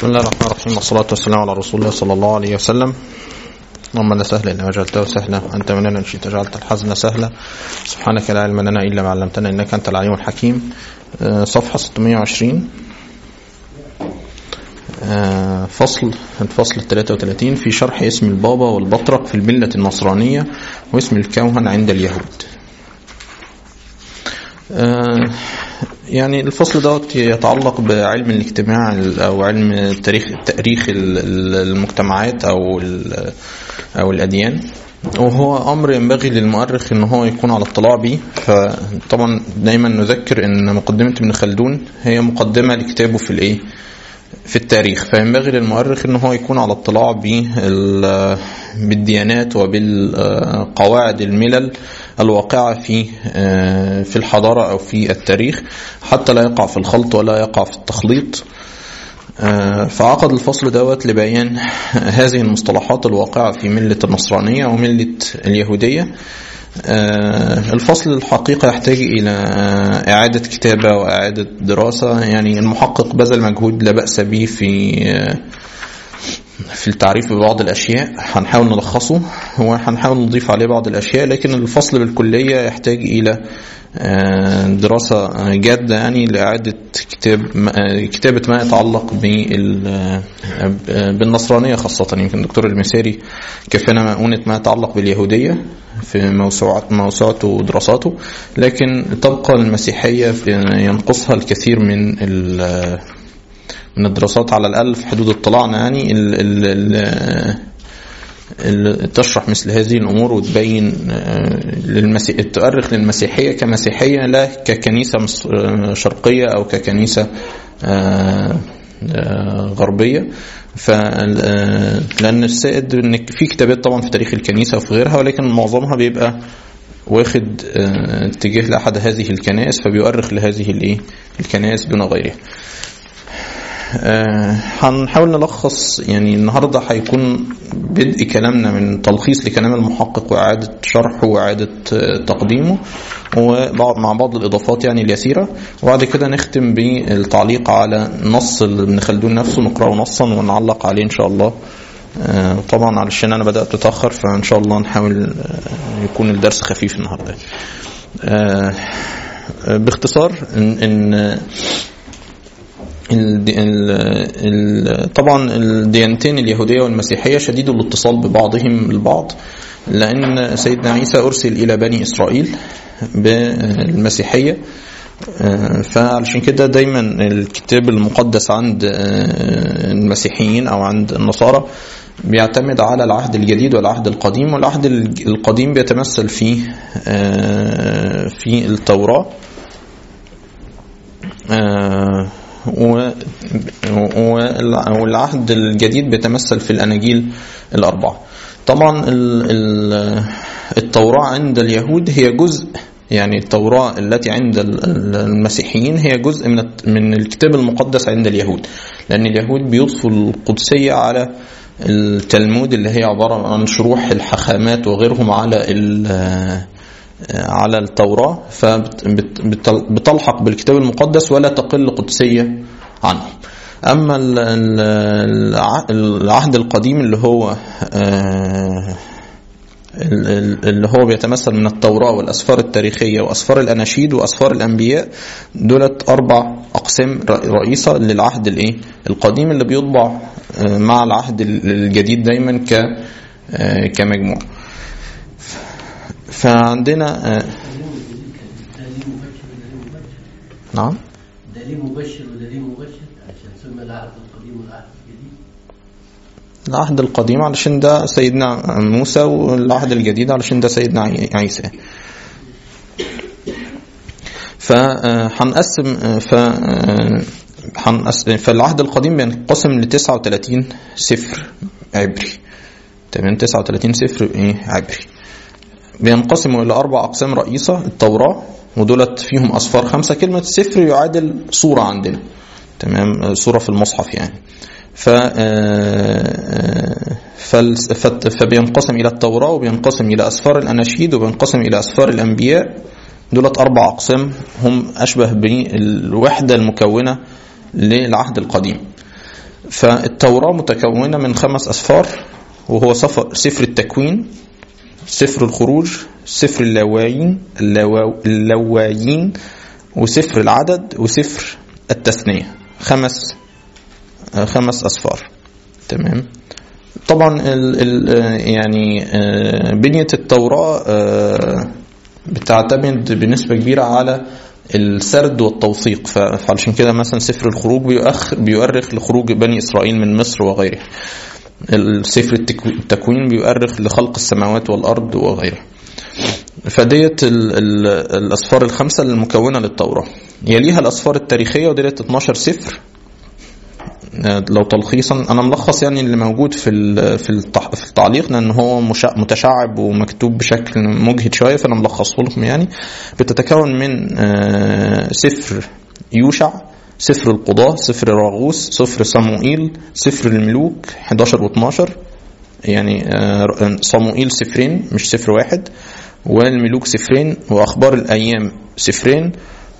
بسم الله الرحمن الرحيم والصلاة والسلام على رسول الله صلى الله عليه وسلم اللهم لا سهل إلا ما جعلته سهلا أنت مننا إن شئت جعلت الحزن سهلا سبحانك لا علم لنا إلا ما علمتنا إنك أنت العليم الحكيم آه، صفحة 620 آه، فصل الفصل 33 في شرح اسم البابا والبطرق في الملة النصرانية واسم الكوهن عند اليهود آه، يعني الفصل دوت يتعلق بعلم الاجتماع او علم تاريخ تاريخ المجتمعات او او الاديان وهو امر ينبغي للمؤرخ ان هو يكون على اطلاع به فطبعا دايما نذكر ان مقدمه ابن خلدون هي مقدمه لكتابه في الايه في التاريخ فينبغي للمؤرخ ان هو يكون على اطلاع بالديانات وبالقواعد الملل الواقعة في في الحضارة أو في التاريخ حتى لا يقع في الخلط ولا يقع في التخليط فعقد الفصل دوت لبيان هذه المصطلحات الواقعة في ملة النصرانية وملة اليهودية الفصل الحقيقة يحتاج إلى إعادة كتابة وإعادة دراسة يعني المحقق بذل مجهود لا بأس به في في التعريف ببعض الأشياء هنحاول نلخصه وهنحاول نضيف عليه بعض الأشياء لكن الفصل بالكلية يحتاج إلى دراسة جادة يعني لإعادة كتاب كتابة ما يتعلق بالنصرانية خاصة يمكن الدكتور المساري كفانا مؤونة ما يتعلق باليهودية في موسوعة موسوعته ودراساته لكن تبقى المسيحية ينقصها الكثير من من الدراسات على الأقل في حدود اطلاعنا يعني اللي تشرح مثل هذه الأمور وتبين للمسيح تؤرخ للمسيحية كمسيحية لا ككنيسة شرقية أو ككنيسة غربية ف لأن السائد إن في كتابات طبعا في تاريخ الكنيسة وفي غيرها ولكن معظمها بيبقى واخد اتجاه لأحد هذه الكنائس فبيؤرخ لهذه الايه الكنائس دون غيرها هنحاول نلخص يعني النهارده هيكون بدء كلامنا من تلخيص لكلام المحقق واعاده شرحه واعاده تقديمه ومع بعض الاضافات يعني اليسيره وبعد كده نختم بالتعليق على نص ابن خلدون نفسه نقراه نصا ونعلق عليه ان شاء الله طبعا علشان انا بدات متاخر فان شاء الله نحاول يكون الدرس خفيف النهارده باختصار ان, إن ال ال طبعا الديانتين اليهودية والمسيحية شديد الاتصال ببعضهم البعض لأن سيدنا عيسى أرسل إلى بني إسرائيل بالمسيحية فعلشان كده دايما الكتاب المقدس عند المسيحيين أو عند النصارى بيعتمد على العهد الجديد والعهد القديم والعهد القديم بيتمثل في في التوراة والعهد الجديد بيتمثل في الأناجيل الأربعة طبعا التوراة عند اليهود هي جزء يعني التوراة التي عند المسيحيين هي جزء من من الكتاب المقدس عند اليهود لأن اليهود بيضفوا القدسية على التلمود اللي هي عبارة عن شروح الحخامات وغيرهم على على التوراة فبتلحق بالكتاب المقدس ولا تقل قدسية عنه أما العهد القديم اللي هو اللي هو بيتمثل من التوراة والأسفار التاريخية وأسفار الأناشيد وأسفار الأنبياء دولت أربع أقسام رئيسة للعهد الإيه القديم اللي بيطبع مع العهد الجديد دايما ك كمجموع فعندنا نعم دليل مبشر ودليل مبشر عشان سمى العهد القديم والعهد الجديد العهد القديم علشان ده سيدنا موسى والعهد الجديد علشان ده سيدنا عيسى فهنقسم ف فالعهد القديم بينقسم ل 39 سفر عبري تمام 39 سفر ايه عبري بينقسموا إلى أربع أقسام رئيسة التوراة ودولت فيهم أصفار خمسة كلمة سفر يعادل صورة عندنا تمام صورة في المصحف يعني ف فبينقسم إلى التوراة وبينقسم إلى أسفار الأناشيد وبينقسم إلى أسفار الأنبياء دولت أربع أقسام هم أشبه بالوحدة المكونة للعهد القديم فالتوراة متكونة من خمس أسفار وهو سفر, سفر التكوين سفر الخروج سفر اللاوايين اللاوا- اللاوايين وسفر العدد وسفر التثنية خمس آه، خمس أسفار تمام طبعا ال ال آه، يعني آه، بنية التوراة آه، بتعتمد بنسبة كبيرة على السرد والتوثيق ف- فعلشان كده مثلا سفر الخروج بيؤخ بيؤرخ لخروج بني إسرائيل من مصر وغيره السفر التكو- التكوين بيؤرخ لخلق السماوات والأرض وغيره فديت ال ال الأسفار الخمسة المكونة للتوراة يليها الأسفار التاريخية وديت 12 سفر لو تلخيصا انا ملخص يعني اللي موجود في ال- في التح- في التعليق لان هو مشا- متشعب ومكتوب بشكل مجهد شويه فانا ملخصه لكم يعني بتتكون من آه، سفر يوشع سفر القضاة سفر راغوس سفر صموئيل سفر الملوك 11 و12 يعني آه، صموئيل سفرين مش سفر واحد والملوك سفرين واخبار الايام سفرين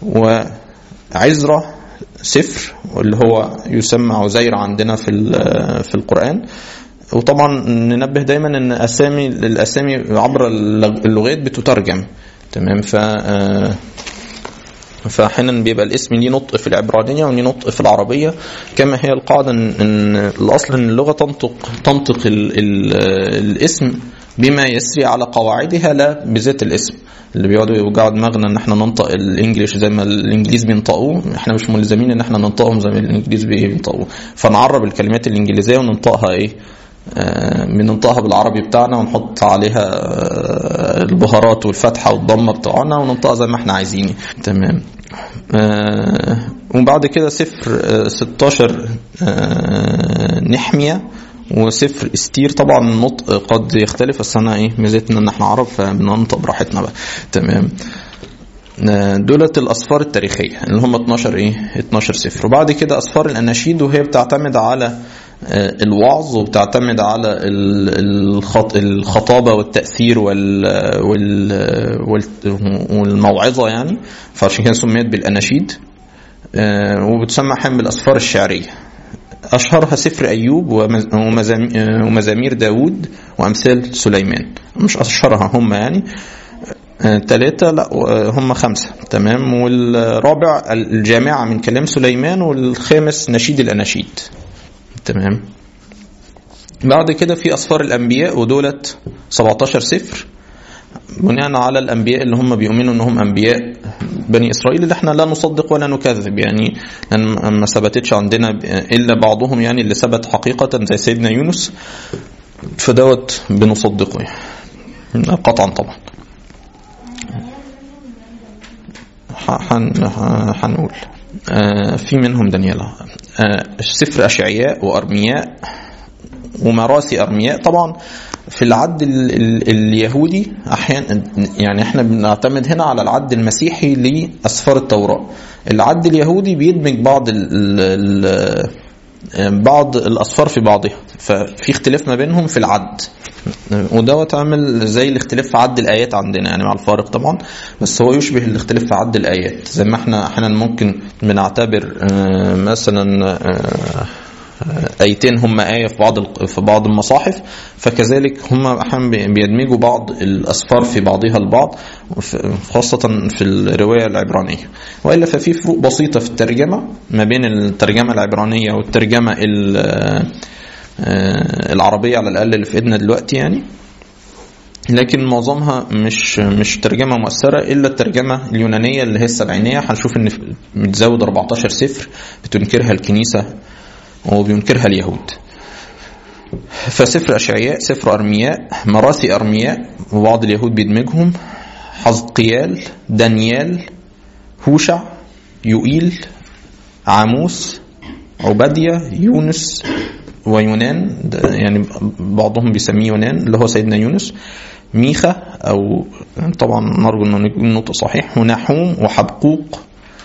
وعزرة سفر واللي هو يسمى عزير عندنا في ال- في القرآن وطبعا ننبه دايما ان اسامي الاسامي عبر اللغات بتترجم تمام ف آه، فاحيانا بيبقى الاسم ليه نطق في العبرانيه وليه نطق في العربيه كما هي القاعده ان, إن الاصل ان اللغه تنطق تنطق ال ال الاسم بما يسري على قواعدها لا بذات الاسم اللي بيقعدوا يوجعوا دماغنا ان احنا ننطق الانجليش زي ما الانجليز بينطقوه احنا مش ملزمين ان احنا ننطقهم زي ما الانجليز بينطقوه فنعرب الكلمات الانجليزيه وننطقها ايه آه، بننطقها بالعربي بتاعنا ونحط عليها آه، البهارات والفتحه والضمه بتوعنا وننطقها زي ما احنا عايزين تمام آه، وبعد كده صفر آه، 16 آه، نحمية وصفر استير طبعا النطق قد يختلف بس انا ايه ميزتنا ان احنا عرب فبننطق براحتنا بقى تمام آه، دولت الاسفار التاريخيه اللي هم 12 ايه 12 صفر وبعد كده اسفار الاناشيد وهي بتعتمد على آه، الوعظ وبتعتمد على ال- الخط الخطابه والتاثير وال وال وال- والموعظه يعني فعشان كده سميت بالاناشيد آه، وبتسمى احيانا بالاسفار الشعريه أشهرها سفر أيوب ومز- ومزام- آه، ومزامير داود وأمثال سليمان مش أشهرها هم يعني ثلاثة لا آه، هم خمسة تمام والرابع الجامعة من كلام سليمان والخامس نشيد الأناشيد تمام بعد كده في أسفار الأنبياء ودولت 17 سفر بناء على الانبياء اللي هم بيؤمنوا انهم انبياء بني اسرائيل اللي احنا لا نصدق ولا نكذب يعني لان ما ثبتتش عندنا الا بعضهم يعني اللي ثبت حقيقه زي سيدنا يونس فدوت بنصدقه يعني. قطعا طبعا ح- حن- ح- هنقول آه، في منهم دانيالا آه، سفر اشعياء وارمياء ومراسي ارمياء طبعا في العد ال ال اليهودي احيانا يعني احنا بنعتمد هنا على العد المسيحي لاسفار التوراه العد اليهودي بيدمج بعض ال ال بعض الاسفار في بعضها ففي اختلاف ما بينهم في العد ودوت عامل زي الاختلاف في عد الايات عندنا يعني مع الفارق طبعا بس هو يشبه الاختلاف في عد الايات زي ما احنا احيانا ممكن بنعتبر آه، مثلا آه، ايتين هم ايه في بعض ال- في بعض المصاحف فكذلك هم احيانا بي- بيدمجوا بعض الاسفار في بعضها البعض وف- خاصه في الروايه العبرانيه والا ففي فروق بسيطه في الترجمه ما بين الترجمه العبرانيه والترجمه ال- آه، العربيه على الاقل اللي في ايدنا دلوقتي يعني لكن معظمها مش مش ترجمه مؤثره الا الترجمه اليونانيه اللي هي السبعينيه هنشوف ان متزود 14 سفر بتنكرها الكنيسه وبينكرها اليهود فسفر أشعياء سفر أرمياء مراسي أرمياء وبعض اليهود بيدمجهم حزقيال دانيال هوشع يوئيل عاموس عبادية يونس ويونان ده يعني بعضهم بيسميه يونان اللي هو سيدنا يونس ميخا أو طبعا نرجو أنه يكون نطق صحيح ونحوم وحبقوق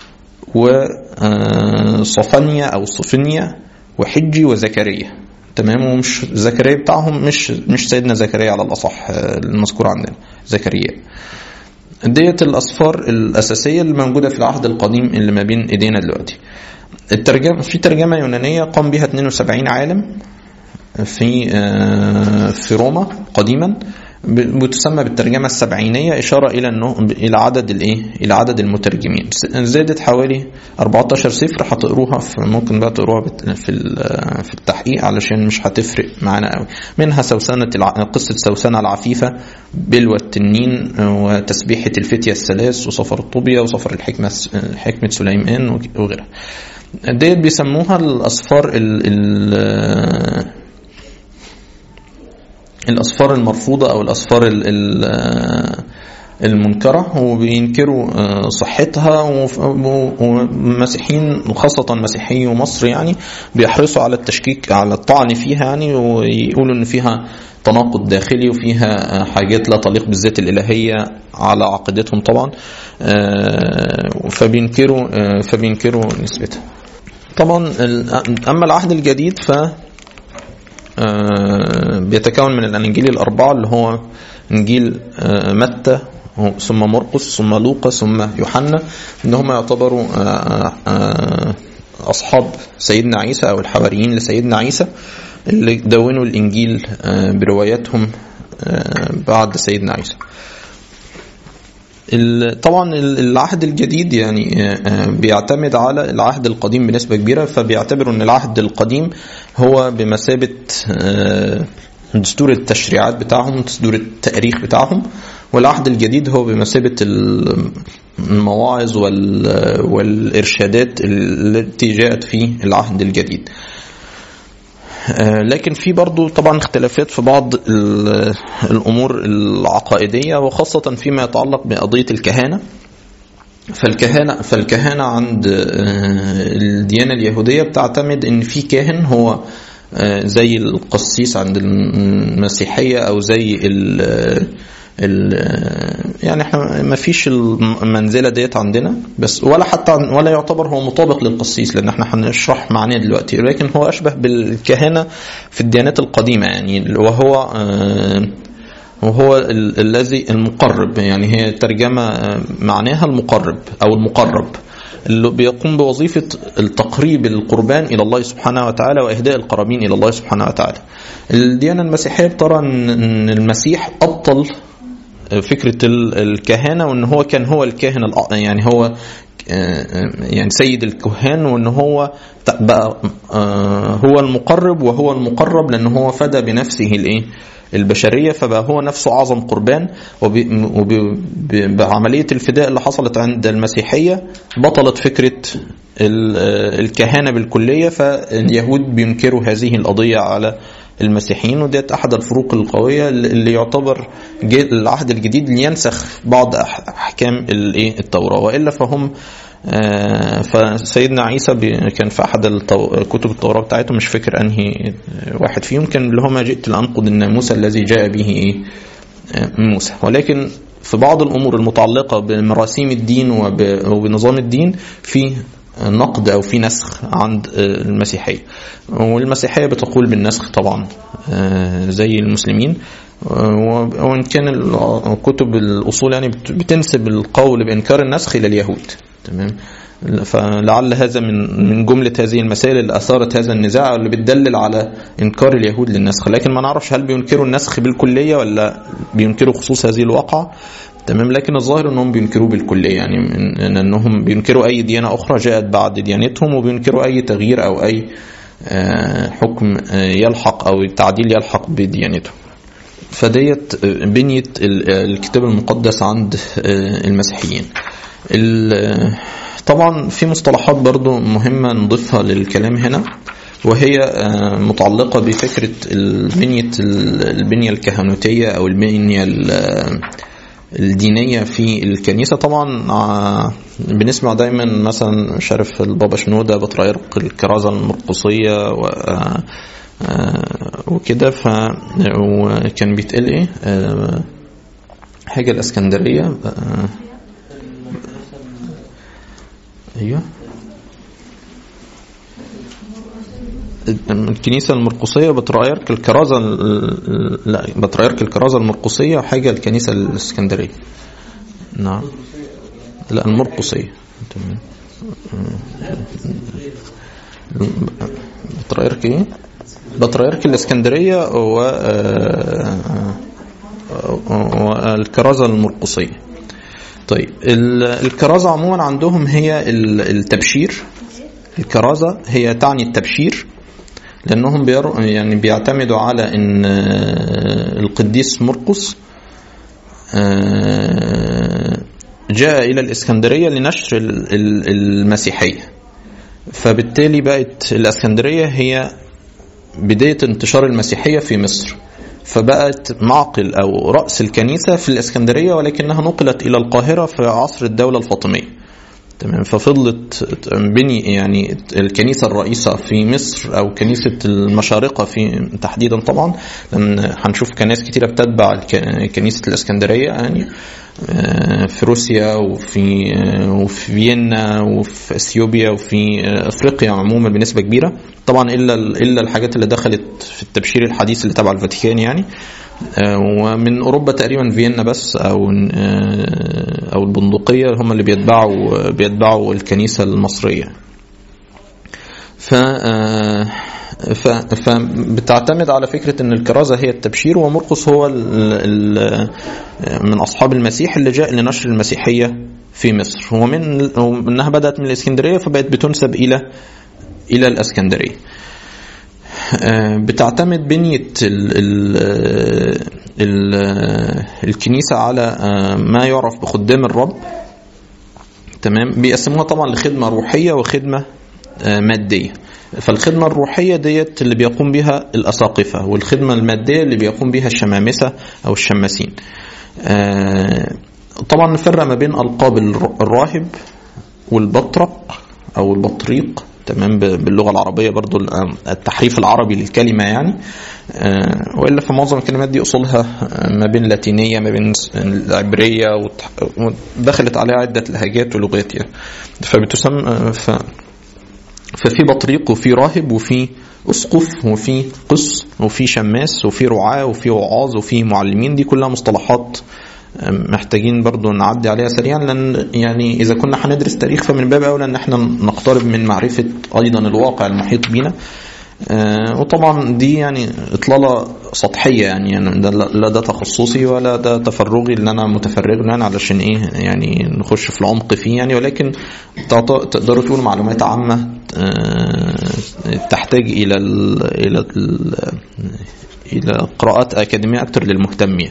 وصفانيا أو صفنيا وحجي وزكريا تمام ومش زكريا بتاعهم مش مش سيدنا زكريا على الاصح آه، المذكور عندنا زكريا ديت الاسفار الاساسيه اللي موجوده في العهد القديم اللي ما بين ايدينا دلوقتي الترجمة في ترجمة يونانية قام بها 72 عالم في آه، في روما قديما ب- بتسمى بالترجمة السبعينية إشارة إلى أنه إلى عدد الإيه؟ إلى عدد المترجمين س- زادت حوالي 14 صفر هتقروها في ممكن بقى تقروها بت- في ال- في التحقيق علشان مش هتفرق معانا قوي منها سوسنة الع... قصة سوسنة العفيفة بلوى التنين وتسبيحة الفتية الثلاث وسفر الطوبية وسفر الحكمة حكمة سليمان وك- وغيرها ديت بيسموها الأصفار ال... ال... الأصفار المرفوضة أو الأصفار ال- ال- المنكرة وبينكروا آه، صحتها وف- ومسيحيين وخاصة مسيحي مصر يعني بيحرصوا على التشكيك على الطعن فيها يعني ويقولوا إن فيها تناقض داخلي وفيها آه، حاجات لا تليق بالذات الإلهية على عقيدتهم طبعا آه، فبينكروا آه، فبينكروا نسبتها طبعا ال- أما العهد الجديد ف آه، بيتكون من الاناجيل الاربعه اللي هو انجيل آه، متى ثم مرقس ثم لوقا ثم يوحنا ان هم يعتبروا آه، آه، اصحاب سيدنا عيسى او الحواريين لسيدنا عيسى اللي دونوا الانجيل آه، برواياتهم آه، بعد سيدنا عيسى ال- طبعا ال- العهد الجديد يعني آه، آه، بيعتمد على العهد القديم بنسبة كبيرة فبيعتبروا ان العهد القديم هو بمثابة آه، دستور التشريعات بتاعهم دستور التاريخ بتاعهم والعهد الجديد هو بمثابة ال- المواعظ وال- والإرشادات التي جاءت في العهد الجديد آه، لكن في برضو طبعا اختلافات في بعض ال- الأمور العقائدية وخاصة فيما يتعلق بقضية الكهانة فالكهانة فالكهانة عند آه، الديانة اليهودية بتعتمد ان في كاهن هو آه، زي القسيس عند المسيحية او زي ال ال يعني احنا ما فيش المنزله ديت عندنا بس ولا حتى ولا يعتبر هو مطابق للقسيس لان احنا هنشرح معناه دلوقتي لكن هو اشبه بالكهنه في الديانات القديمه يعني وهو آه، وهو ال- الذي المقرب يعني هي ترجمة آه، معناها المقرب أو المقرب اللي بيقوم بوظيفة التقريب القربان إلى الله سبحانه وتعالى وإهداء القرابين إلى الله سبحانه وتعالى الديانة المسيحية بترى إن إن المسيح أبطل فكرة ال- الكهنة وإن هو كان هو الكاهن الأ- يعني هو آه، يعني سيد الكهان وان هو ت- بقى آه، هو المقرب وهو المقرب لان هو فدى بنفسه الايه البشريه فبقى هو نفسه اعظم قربان وبعمليه الفداء اللي حصلت عند المسيحيه بطلت فكره ال- آه، الكهنه بالكليه فاليهود بينكروا هذه القضيه على المسيحيين وديت احد الفروق القويه اللي يعتبر جي- العهد الجديد ينسخ بعض أح- احكام الايه التوراه والا فهم آه، فسيدنا عيسى بي- كان في احد التو- كتب التوراه بتاعته مش فاكر انهي واحد فيهم كان اللي هو ما جئت لانقض الناموس الذي جاء به ايه آه، موسى ولكن في بعض الامور المتعلقه بمراسيم الدين وب- وبنظام الدين في نقد او في نسخ عند آه، المسيحيه والمسيحيه بتقول بالنسخ طبعا آه، زي المسلمين آه، وان كان ال- كتب الاصول يعني بت- بتنسب القول بانكار النسخ الى اليهود تمام فلعل هذا من من جمله هذه المسائل اللي اثارت هذا النزاع اللي بتدلل على انكار اليهود للنسخ لكن ما نعرفش هل بينكروا النسخ بالكليه ولا بينكروا خصوص هذه الواقعه تمام لكن الظاهر انهم بينكروه بالكليه يعني من إن انهم بينكروا اي ديانه اخرى جاءت بعد ديانتهم وبينكروا اي تغيير او اي آه، حكم آه، يلحق او تعديل يلحق بديانتهم فديت آه، بنيه ال- آه، الكتاب المقدس عند آه، المسيحيين ال- طبعا في مصطلحات برضو مهمة نضيفها للكلام هنا وهي آه، متعلقة بفكرة البنية البنية الكهنوتية أو البنية ال- الدينية في الكنيسة طبعا آه، بنسمع دايما مثلا مش عارف البابا شنودة بطريرك الكرازة المرقصية و آه، آه، وكده ف وكان بيتقال ايه آه، حاجة الاسكندرية آه، ايوه الكنيسة المرقصية بطريرك الكرازة ال- لا بطريرك الكرازة المرقصية وحاجة الكنيسة الاسكندرية نعم لا المرقصية تمام بطريرك ايه بطريرك الاسكندريه و والكرازه المرقصيه طيب ال- الكرازه عموما عندهم هي ال- التبشير الكرازه هي تعني التبشير لانهم بير يعني بيعتمدوا على ان آه، القديس مرقس آه، جاء الى الاسكندريه لنشر ال- ال- المسيحيه فبالتالي بقت الاسكندريه هي بدايه انتشار المسيحيه في مصر فبقت معقل او راس الكنيسه في الاسكندريه ولكنها نقلت الى القاهره في عصر الدوله الفاطميه تمام ففضلت بني يعني الكنيسه الرئيسه في مصر او كنيسه المشارقه في تحديدا طبعا لان هنشوف كنائس كتيره بتتبع الك- كنيسه الاسكندريه يعني آه، في روسيا وفي آه، وفي فيينا وفي اثيوبيا وفي آه، افريقيا عموما بنسبه كبيره طبعا الا الا الحاجات اللي دخلت في التبشير الحديث اللي تبع الفاتيكان يعني آه، ومن اوروبا تقريبا فيينا بس او آه، او البندقيه هم اللي بيتبعوا بيتبعوا الكنيسه المصريه ف آه، ف فبتعتمد على فكره ان الكرازه هي التبشير ومرقس هو ال ال من اصحاب المسيح اللي جاء لنشر المسيحيه في مصر ومن ومنها بدات من الاسكندريه فبقت بتنسب الى الى الاسكندريه آه، بتعتمد بنية ال ال ال الكنيسة على آه، ما يعرف بخدام الرب تمام بيقسموها طبعا لخدمة روحية وخدمة آه، مادية فالخدمة الروحية ديت اللي بيقوم بها الأساقفة والخدمة المادية اللي بيقوم بها الشمامسة أو الشماسين آه، طبعا نفرق ما بين ألقاب الر- الراهب والبطرق أو البطريق تمام ب- باللغة العربية برضو ال- التحريف العربي للكلمة يعني آه، وإلا في معظم الكلمات دي أصولها آه، ما بين لاتينية ما بين س- العبرية وتح- ودخلت عليها عدة لهجات ولغات يعني فبتسمى آه، ف ففي بطريق وفي راهب وفي اسقف وفي قس وفي شماس وفي رعاة وفي وعاظ وفي معلمين دي كلها مصطلحات محتاجين برضو نعدي عليها سريعا لان يعني اذا كنا هندرس تاريخ فمن باب اولى ان احنا نقترب من معرفه ايضا الواقع المحيط بينا آه، وطبعا دي يعني اطلاله سطحيه يعني, يعني ده لا لا ده تخصصي ولا ده تفرغي ان انا متفرغ يعني علشان ايه يعني نخش في العمق فيه يعني ولكن تعط- تقدروا تقولوا معلومات عامه آه، تحتاج الى ال الى ال الى قراءات اكاديميه اكتر للمهتمين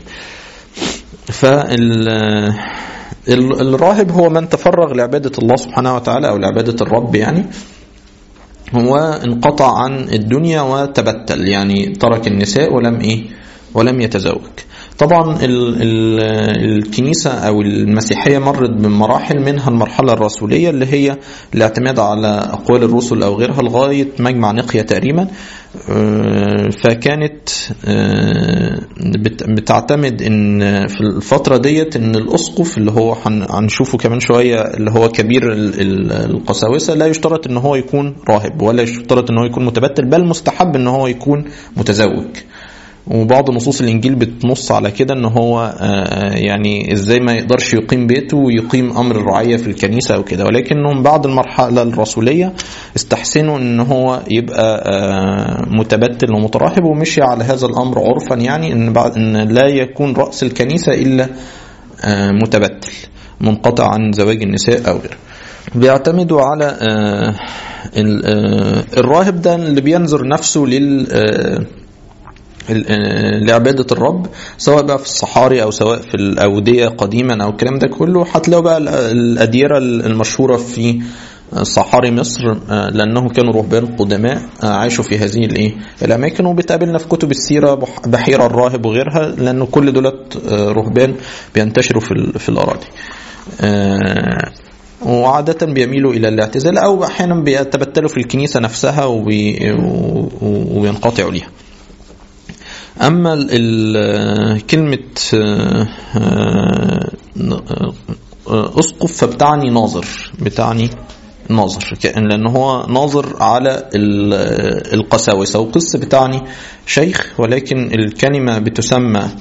فال ال- الراهب هو من تفرغ لعبادة الله سبحانه وتعالى أو لعبادة الرب يعني هو انقطع عن الدنيا وتبتل يعني ترك النساء ولم ايه ولم يتزوج طبعا ال ال الكنيسة أو المسيحية مرت بمراحل منها المرحلة الرسولية اللي هي الاعتماد على أقوال الرسل أو غيرها لغاية مجمع نقية تقريبا آه، فكانت آه، بت- بتعتمد ان في الفترة ديت ان الاسقف اللي هو هن- هنشوفه كمان شوية اللي هو كبير ال- ال- القساوسة لا يشترط ان هو يكون راهب ولا يشترط ان هو يكون متبتل بل مستحب ان هو يكون متزوج وبعض نصوص الانجيل بتنص على كده ان هو آه، يعني ازاي ما يقدرش يقيم بيته ويقيم امر الرعيه في الكنيسه او كده ولكنهم بعد المرحله الرسوليه استحسنوا ان هو يبقى آه، متبتل ومتراهب ومشي على هذا الامر عرفا يعني ان بعد ان لا يكون راس الكنيسه الا آه، متبتل منقطع عن زواج النساء او غيره بيعتمدوا على آه، ال- آه، الراهب ده اللي بينظر نفسه لل آه، ال- آه، لعبادة الرب سواء بقى في الصحاري أو سواء في الأودية قديما أو الكلام ده كله هتلاقوا بقى ال- الأديرة المشهورة في صحاري مصر آه، لأنه كانوا رهبان قدماء آه، عاشوا في هذه الإيه الأماكن وبتقابلنا في كتب السيرة بح- بحيرة الراهب وغيرها لأنه كل دولت آه، رهبان بينتشروا في ال- في الأراضي آه، وعادة بيميلوا إلى الاعتزال أو أحيانا بيتبتلوا في الكنيسة نفسها وبي- و- و- وينقطعوا ليها اما ال ال كلمه آه، آه، آه، اسقف فبتعني ناظر بتعني ناظر كأن لان هو ناظر على ال- القساوسه وقس بتعني شيخ ولكن الكلمه بتسمى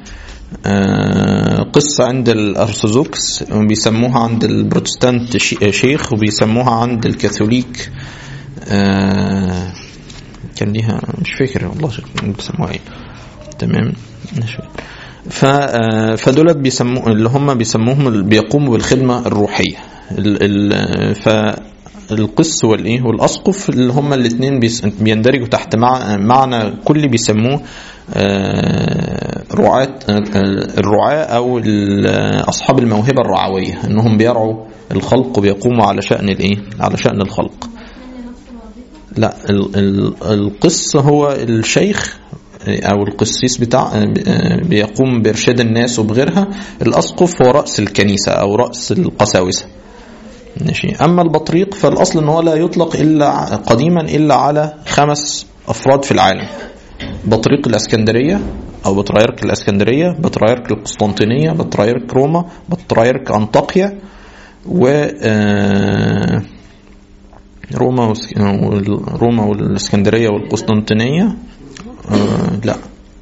آه، قصة عند الأرثوذكس بيسموها عند البروتستانت شي- شيخ وبيسموها عند الكاثوليك آه، كان ليها مش فاكر والله بيسموها ايه تمام مش فاكر. ف آه، فدولت بيسموا اللي هم بيسموهم ال- بيقوموا بالخدمة الروحية ال ال فالقس والايه والاسقف اللي هم الاثنين بيندرجوا تحت مع معنى كل بيسموه آه، رعاة آه، الرعاة او ال- اصحاب الموهبة الرعوية انهم بيرعوا الخلق وبيقوموا على شأن الايه على شأن الخلق لا ال- ال- القس هو الشيخ او القسيس بتاع بيقوم بارشاد الناس وبغيرها الاسقف هو راس الكنيسه او راس القساوسه ماشي اما البطريق فالاصل ان هو لا يطلق الا قديما الا على خمس افراد في العالم بطريق الاسكندريه او بطرايرك الاسكندريه بطرايرك القسطنطينيه بطرايرك روما بطرايرك انطاكيا و آه، روما وس- وال- روما والاسكندريه والقسطنطينيه آه لا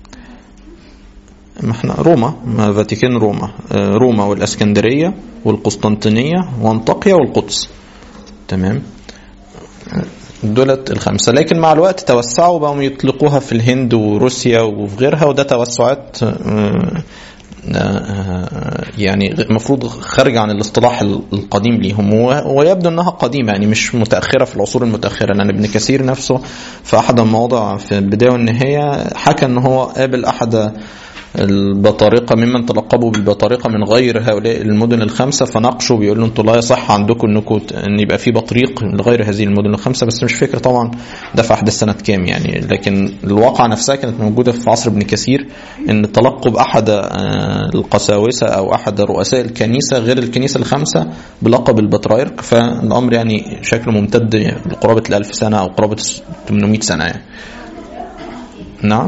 ما احنا روما ما فاتيكان روما آه روما والاسكندريه والقسطنطينيه وانطاكيا والقدس تمام آه، دولت الخمسه لكن مع الوقت توسعوا بقوا يطلقوها في الهند وروسيا وفي غيرها وده توسعات آه، آه، يعني المفروض خارج عن الاصطلاح القديم ليهم و- ويبدو انها قديمه يعني مش متاخره في العصور المتاخره لان ابن كثير نفسه في احد المواضع في البدايه والنهايه حكى ان هو قابل احد البطارقه ممن تلقبوا بالبطارقه من غير هؤلاء المدن الخمسه فناقشوا بيقول له انتوا لا يصح عندكم انكم ت- ان يبقى في بطريق لغير هذه المدن الخمسه بس مش فاكر طبعا ده في احداث سنه كام يعني لكن الواقع نفسها كانت موجوده في عصر ابن كثير ان تلقب احد آه، القساوسه او احد رؤساء الكنيسه غير الكنيسه الخمسه بلقب البطرايرك فالامر يعني شكله ممتد لقرابه الألف سنه او قرابه 800 سنه يعني. نعم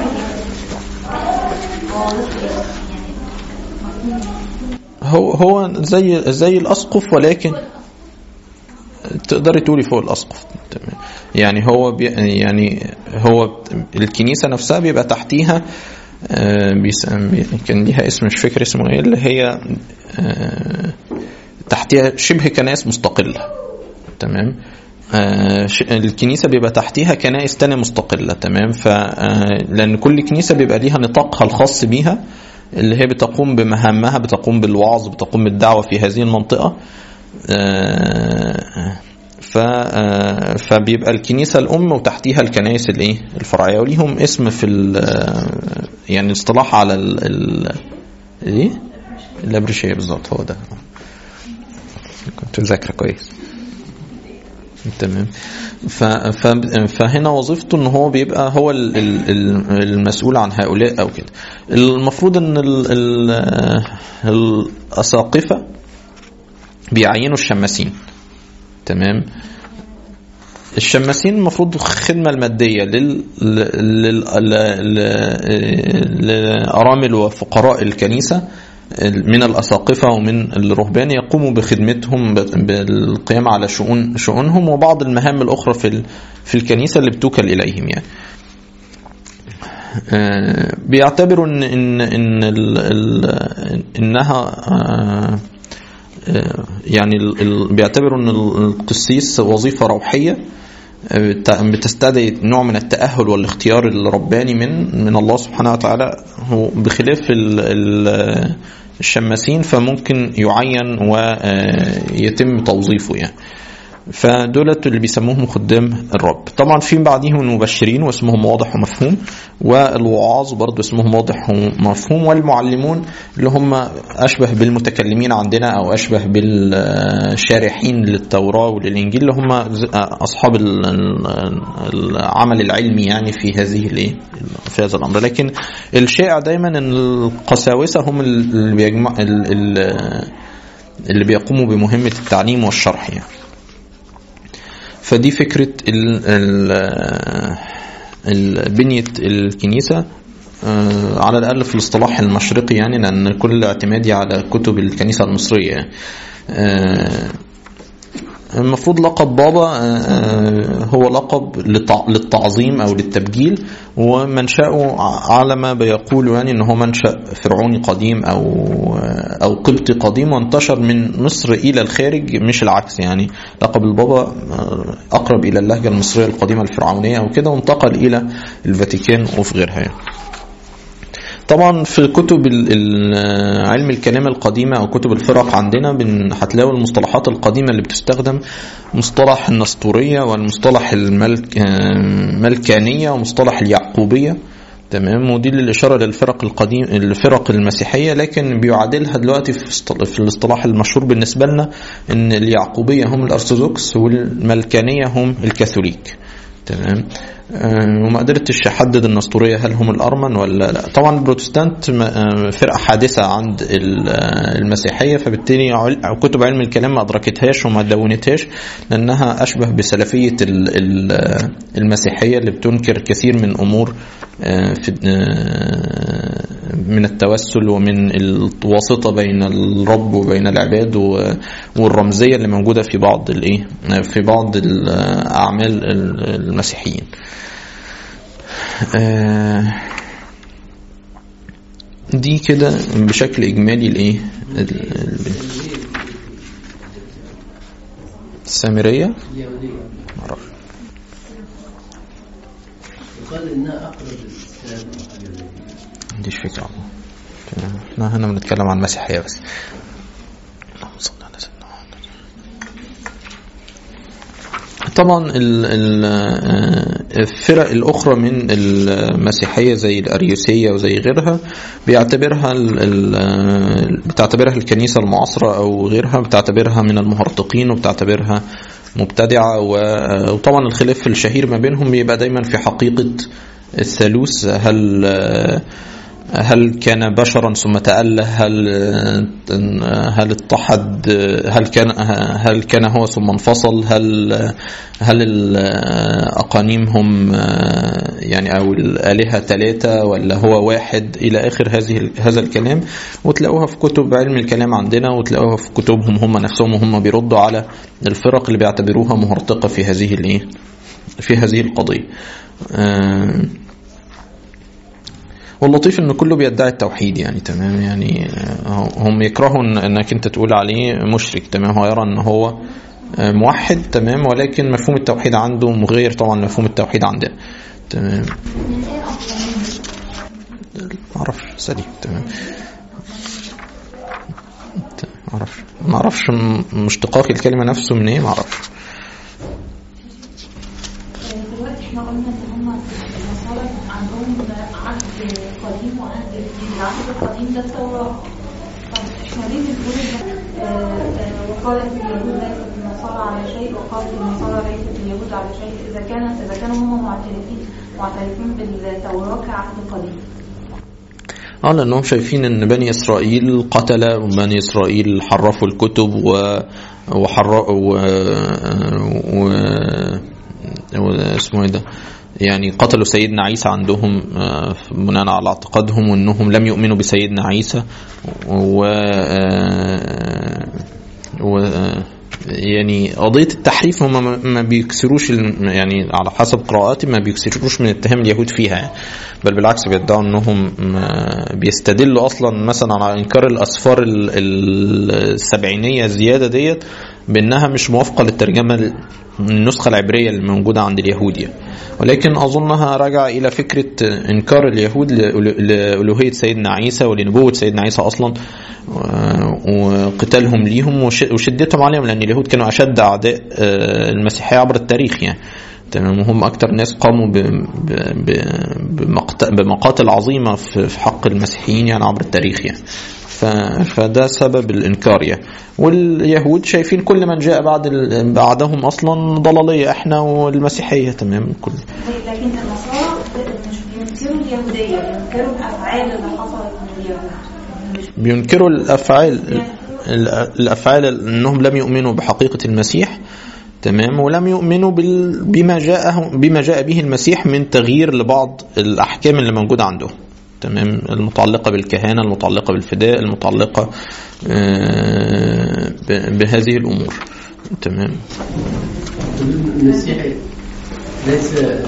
هو هو زي زي الاسقف ولكن تقدري تقولي فوق الاسقف تمام يعني هو بي يعني هو الكنيسه نفسها بيبقى تحتيها آه، بيس- بي- كان ليها اسم مش فاكر اسمه ايه اللي هي آه، تحتيها شبه كنائس مستقله تمام آه، ش- الكنيسة بيبقى تحتيها كنائس تانية مستقلة تمام ف آه، لأن كل كنيسة بيبقى ليها نطاقها الخاص بيها اللي هي بتقوم بمهامها بتقوم بالوعظ بتقوم بالدعوة في هذه المنطقة آه، ف آه، فبيبقى الكنيسة الأم وتحتيها الكنائس الإيه الفرعية وليهم اسم في ال- يعني اصطلاح على ال ال إيه؟ الأبريشية بالظبط هو ده كنت مذاكرة كويس تمام ف... ف... فهنا وظيفته ان هو بيبقى هو ال- ال- ال- المسؤول عن هؤلاء او كده المفروض ان ال... ال... الاساقفه بيعينوا الشماسين تمام الشماسين المفروض الخدمة المادية لل... لل... لل... لل... لأرامل وفقراء الكنيسة من الأساقفة ومن الرهبان يقوموا بخدمتهم ب- بالقيام على شؤون شؤونهم وبعض المهام الأخرى في ال... في الكنيسة اللي بتوكل إليهم يعني آه، بيعتبروا ان ان ان ال... ال... انها آه، آه، يعني ال- ال- بيعتبروا ان ال- القسيس وظيفه روحيه آه، بت- بتستدعي نوع من التاهل والاختيار الرباني من من الله سبحانه وتعالى هو بخلاف ال- ال- الشماسين فممكن يعين ويتم توظيفه يعني فدولت اللي بيسموهم خدام الرب طبعا في بعديهم المبشرين واسمهم واضح ومفهوم والوعاظ برضه اسمهم واضح ومفهوم والمعلمون اللي هم اشبه بالمتكلمين عندنا او اشبه بالشارحين للتوراه وللانجيل اللي هم ز- اصحاب ال- ال- العمل العلمي يعني في هذه الايه في هذا الامر لكن الشائع دايما ان القساوسه هم اللي بيجمع ال- ال- اللي بيقوموا بمهمه التعليم والشرح يعني فدي فكرة ال ال ال- بنية الكنيسة آه، على الأقل في الاصطلاح المشرقي يعني لأن كل اعتمادي على كتب الكنيسة المصرية يعني. آه، المفروض لقب بابا آه، آه، هو لقب للتع- للتعظيم او للتبجيل ومنشأه على ما بيقولوا يعني ان هو منشأ فرعوني قديم او او قبطي قديم وانتشر من مصر الى الخارج مش العكس يعني لقب البابا آه، اقرب الى اللهجه المصريه القديمه الفرعونيه او كده وانتقل الى الفاتيكان وفي غيرها يعني. طبعا في كتب ال- ال- علم الكلام القديمة أو كتب الفرق عندنا بن- هتلاقوا المصطلحات القديمة اللي بتستخدم مصطلح النسطورية والمصطلح الملك الملكانية ومصطلح اليعقوبية تمام ودي للإشارة للفرق القديم الفرق المسيحية لكن بيعادلها دلوقتي في اصط- في الاصطلاح المشهور بالنسبة لنا إن اليعقوبية هم الأرثوذكس والملكانية هم الكاثوليك تمام آه، وما قدرتش احدد النسطوريه هل هم الارمن ولا لا طبعا البروتستانت م- آه، فرقه حادثه عند ال- آه، المسيحيه فبالتالي عل- كتب علم الكلام ما ادركتهاش وما دونتهاش لانها اشبه بسلفيه ال- ال- آه، المسيحيه اللي بتنكر كثير من امور آه، في آه، من التوسل ومن الواسطه بين الرب وبين العباد و- والرمزيه اللي موجوده في بعض الايه في بعض الاعمال المسيحيين آه، دي كده بشكل اجمالي الايه ال- ال- السامريه اليهودية معرفش. يقال انها اقرب للاسلام اليهودية ما عنديش فكره والله. احنا هنا بنتكلم عن المسيحيه بس اللهم صل على سيدنا محمد. طبعا ال- ال- آه، الفرق الاخرى من المسيحيه زي الاريوسيه وزي غيرها بيعتبرها ال- ال- آه، بتعتبرها الكنيسه المعاصره او غيرها بتعتبرها من المهرطقين وبتعتبرها مبتدعه و- آه، وطبعا الخلاف الشهير ما بينهم بيبقى دايما في حقيقه الثالوث هل آه، هل كان بشرا ثم تأله هل هل اتحد هل كان هل كان هو ثم انفصل هل هل الأقانيم هم يعني أو الآلهة ثلاثة ولا هو واحد إلى آخر هذه هذا الكلام وتلاقوها في كتب علم الكلام عندنا وتلاقوها في كتبهم هم نفسهم وهم بيردوا على الفرق اللي بيعتبروها مهرطقة في هذه الإيه في هذه القضية آه واللطيف ان كله بيدعي التوحيد يعني تمام يعني آه، هم يكرهوا إن- انك انت تقول عليه مشرك تمام هو يرى ان هو آه، موحد تمام ولكن مفهوم التوحيد عنده مغير طبعا مفهوم التوحيد عندنا تمام معرفش سليم تمام ت- معرفش معرفش م- مشتقاق الكلمة نفسه من ايه معرفش دلوقتي احنا قلنا ان هم النصارى عندهم عهد قديم وعهد جديد العهد القديم ده التوراة طب احنا ليه بنقول ان آه، آه، وقالت اليهود ليست النصارى على شيء وقالت النصارى ليست اليهود على شيء اذا كانت اذا كانوا هم معترفين معترفين بالتوراة كعهد قديم اه لانهم شايفين ان بني اسرائيل قتل وبني اسرائيل حرفوا الكتب و وحرقوا و... و... و... اسمه ايه ده يعني قتلوا سيدنا عيسى عندهم آه، بناء على اعتقادهم وانهم لم يؤمنوا بسيدنا عيسى و آه، و آه، يعني قضية التحريف هم ما- ما بيكسروش الم- يعني على حسب قراءاتي ما بيكسروش من اتهام اليهود فيها يعني بل بالعكس بيدعوا انهم ما- بيستدلوا اصلا مثلا على انكار الاسفار ال- ال- السبعينية الزيادة ديت بانها مش موافقة للترجمة ال- النسخة العبرية اللي موجودة عند اليهود يعني. ولكن أظنها راجع إلى فكرة إنكار اليهود لألو- لألوهية سيدنا عيسى ولنبوة سيدنا عيسى أصلا و- وقتالهم ليهم وش- وشدتهم عليهم لأن اليهود كانوا أشد أعداء آه، المسيحية عبر التاريخ يعني تمام وهم أكتر ناس قاموا ب- ب- ب- بمقت- بمقاتل عظيمة في في حق المسيحيين يعني عبر التاريخ يعني ف- فده سبب الإنكار يعني واليهود شايفين كل من جاء بعد ال- بعدهم أصلا ضلالية إحنا والمسيحية تمام كل لكن النصارى مش بينكروا اليهودية بينكروا الأفعال اللي حصلت من اليهود مش بينكروا الافعال ال- الافعال انهم لم يؤمنوا بحقيقه المسيح تمام ولم يؤمنوا بال- بما جاء بما جاء به المسيح من تغيير لبعض الاحكام اللي موجوده عندهم تمام المتعلقه بالكهانه المتعلقه بالفداء المتعلقه آه، ب- بهذه الامور تمام المسيح ليس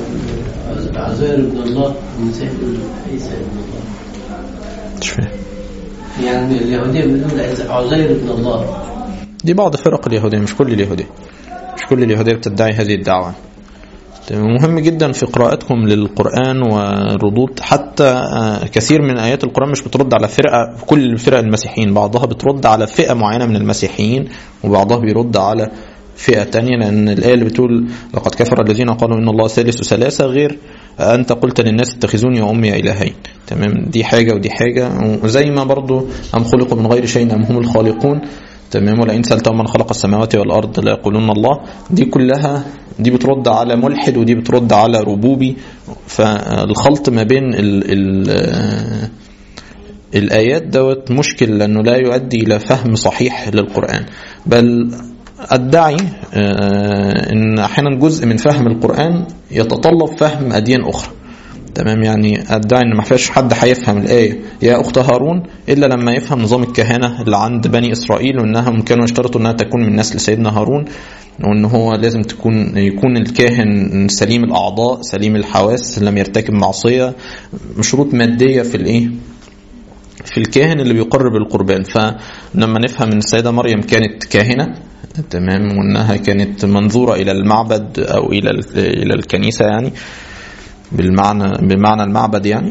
عزير ابن الله المسيح يقول عيسى ابن الله مش فاهم يعني اليهودية بتقول عزير ابن الله دي بعض فرق اليهودية مش كل اليهودية مش كل اليهودية بتدعي هذه الدعوة تمام. مهم جدا في قراءتكم للقرآن وردود حتى آه، كثير من آيات القرآن مش بترد على فرقة كل فرق المسيحيين بعضها بترد على فئة معينة من المسيحيين وبعضها بيرد على فئة تانية لأن الآية اللي بتقول لقد كفر الذين قالوا إن الله ثالث ثلاثة غير أنت قلت للناس اتخذوني وأمي إلهين تمام دي حاجة ودي حاجة وزي ما برضو أم خلقوا من غير شيء أم هم الخالقون تمام ولئن سألتهم من خلق السماوات والأرض لا يقولون الله دي كلها دي بترد على ملحد ودي بترد على ربوبي فالخلط ما بين ال ال الآيات دوت مشكل لأنه لا يؤدي إلى فهم صحيح للقرآن بل أدعي آه، أن أحيانا جزء من فهم القرآن يتطلب فهم أديان أخرى تمام يعني ادعي ان ما فيش حد هيفهم الايه يا اخت هارون الا لما يفهم نظام الكهنه اللي عند بني اسرائيل وانهم كانوا يشترطوا انها تكون من نسل سيدنا هارون وان هو لازم تكون يكون الكاهن سليم الاعضاء سليم الحواس لم يرتكب معصيه شروط ماديه في الايه في الكاهن اللي بيقرب القربان فلما نفهم ان السيده مريم كانت كاهنه تمام وانها كانت منظوره الى المعبد او الى الى الكنيسه يعني بالمعنى بمعنى المعبد يعني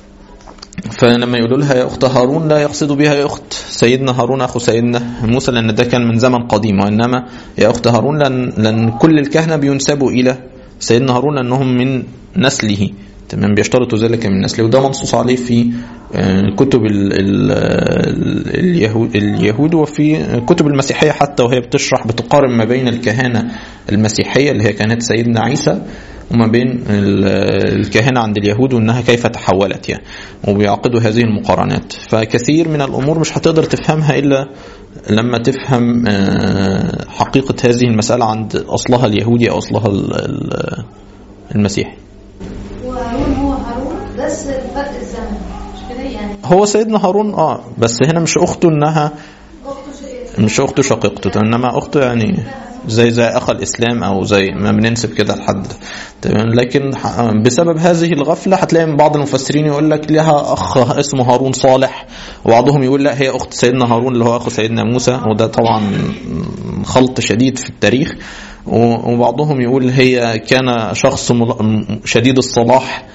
فلما يقولوا لها يا اخت هارون لا يقصدوا بها يا اخت سيدنا هارون اخو سيدنا موسى لان ده كان من زمن قديم وانما يا اخت هارون لان, لأن كل الكهنه بينسبوا الى سيدنا هارون لانهم من نسله تمام بيشترطوا ذلك من نسله وده منصوص عليه في آه، كتب ال- ال- ال- اليهود اليهود وفي كتب المسيحيه حتى وهي بتشرح بتقارن ما بين الكهنه المسيحيه اللي هي كانت سيدنا عيسى وما بين ال- الكهنة عند اليهود وانها كيف تحولت يعني وبيعقدوا هذه المقارنات فكثير من الامور مش هتقدر تفهمها الا لما تفهم آه، حقيقة هذه المسألة عند اصلها اليهودي او اصلها ال- ال- المسيحي وهارون هو هارون بس فرق الزمن مش كده يعني هو سيدنا هارون اه بس هنا مش اخته انها اخته شقيقة مش اخته شقيقته انما اخته يعني زي زي اخ الاسلام او زي ما بننسب كده لحد تمام لكن ح- بسبب هذه الغفله هتلاقي من بعض المفسرين يقول لك لها اخ اسمه هارون صالح وبعضهم يقول لا هي اخت سيدنا هارون اللي هو اخو سيدنا موسى وده طبعا خلط شديد في التاريخ و- وبعضهم يقول هي كان شخص مل- شديد الصلاح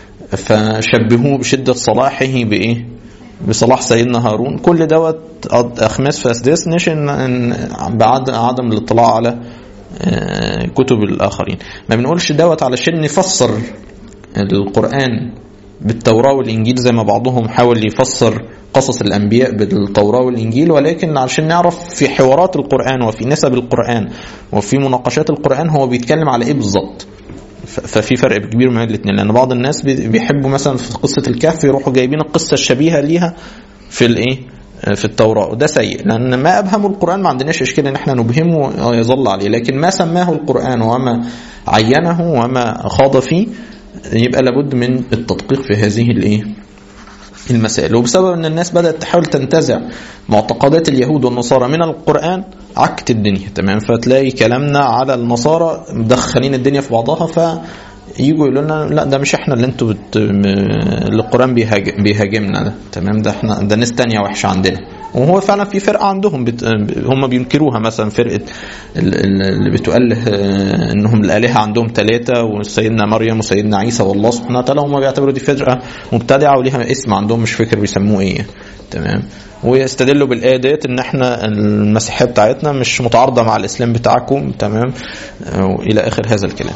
فشبهوه بشده صلاحه بايه؟ بصلاح سيدنا هارون كل دوت أد- اخماس في اسداس نشن إن- بعد عدم الاطلاع على آه، كتب الاخرين ما بنقولش دوت علشان نفسر القران بالتوراه والانجيل زي ما بعضهم حاول يفسر قصص الانبياء بالتوراه والانجيل ولكن عشان نعرف في حوارات القران وفي نسب القران وفي مناقشات القران هو بيتكلم على ايه بالظبط ف- ففي فرق كبير بين الاثنين لان بعض الناس بي- بيحبوا مثلا في قصه الكهف يروحوا جايبين القصه الشبيهه ليها في الايه في التوراة وده سيء لأن ما أبهمه القرآن ما عندناش إشكال إن إحنا نبهمه ويظل عليه لكن ما سماه القرآن وما عينه وما خاض فيه يبقى لابد من التدقيق في هذه الإيه المسائل وبسبب ان الناس بدات تحاول تنتزع معتقدات اليهود والنصارى من القران عكت الدنيا تمام فتلاقي كلامنا على النصارى مدخلين الدنيا في بعضها فيجوا يقولوا لنا لا ده مش احنا اللي انتوا بت... م- اللي القران بيهاج... بيهاجمنا ده تمام ده احنا ده ناس تانية وحشه عندنا وهو فعلا في فرقه عندهم بت... هم بينكروها مثلا فرقه ال- ال- اللي بتؤله آه، انهم الالهه عندهم ثلاثه وسيدنا مريم وسيدنا عيسى والله سبحانه وتعالى هم بيعتبروا دي فرقه مبتدعه وليها اسم عندهم مش فاكر بيسموه ايه تمام ويستدلوا بالايه ديت ان احنا المسيحيه بتاعتنا مش متعارضه مع الاسلام بتاعكم تمام آه، والى اخر هذا الكلام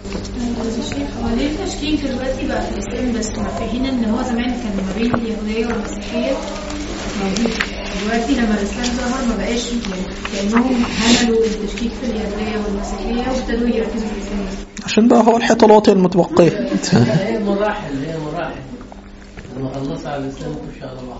هو ليه التشكيك دلوقتي بقى في الاسلام بس ما في حين ان هو زمان كان ما بين اليهوديه والمسيحيه موجود دلوقتي لما الاسلام ظهر ما بقاش يعني كانهم هملوا التشكيك في اليهوديه والمسيحيه وابتدوا يركزوا في الاسلام بس. عشان بقى هو الحيطه المتبقيه هي مراحل هي مراحل لما خلص على الاسلام نخش على بعض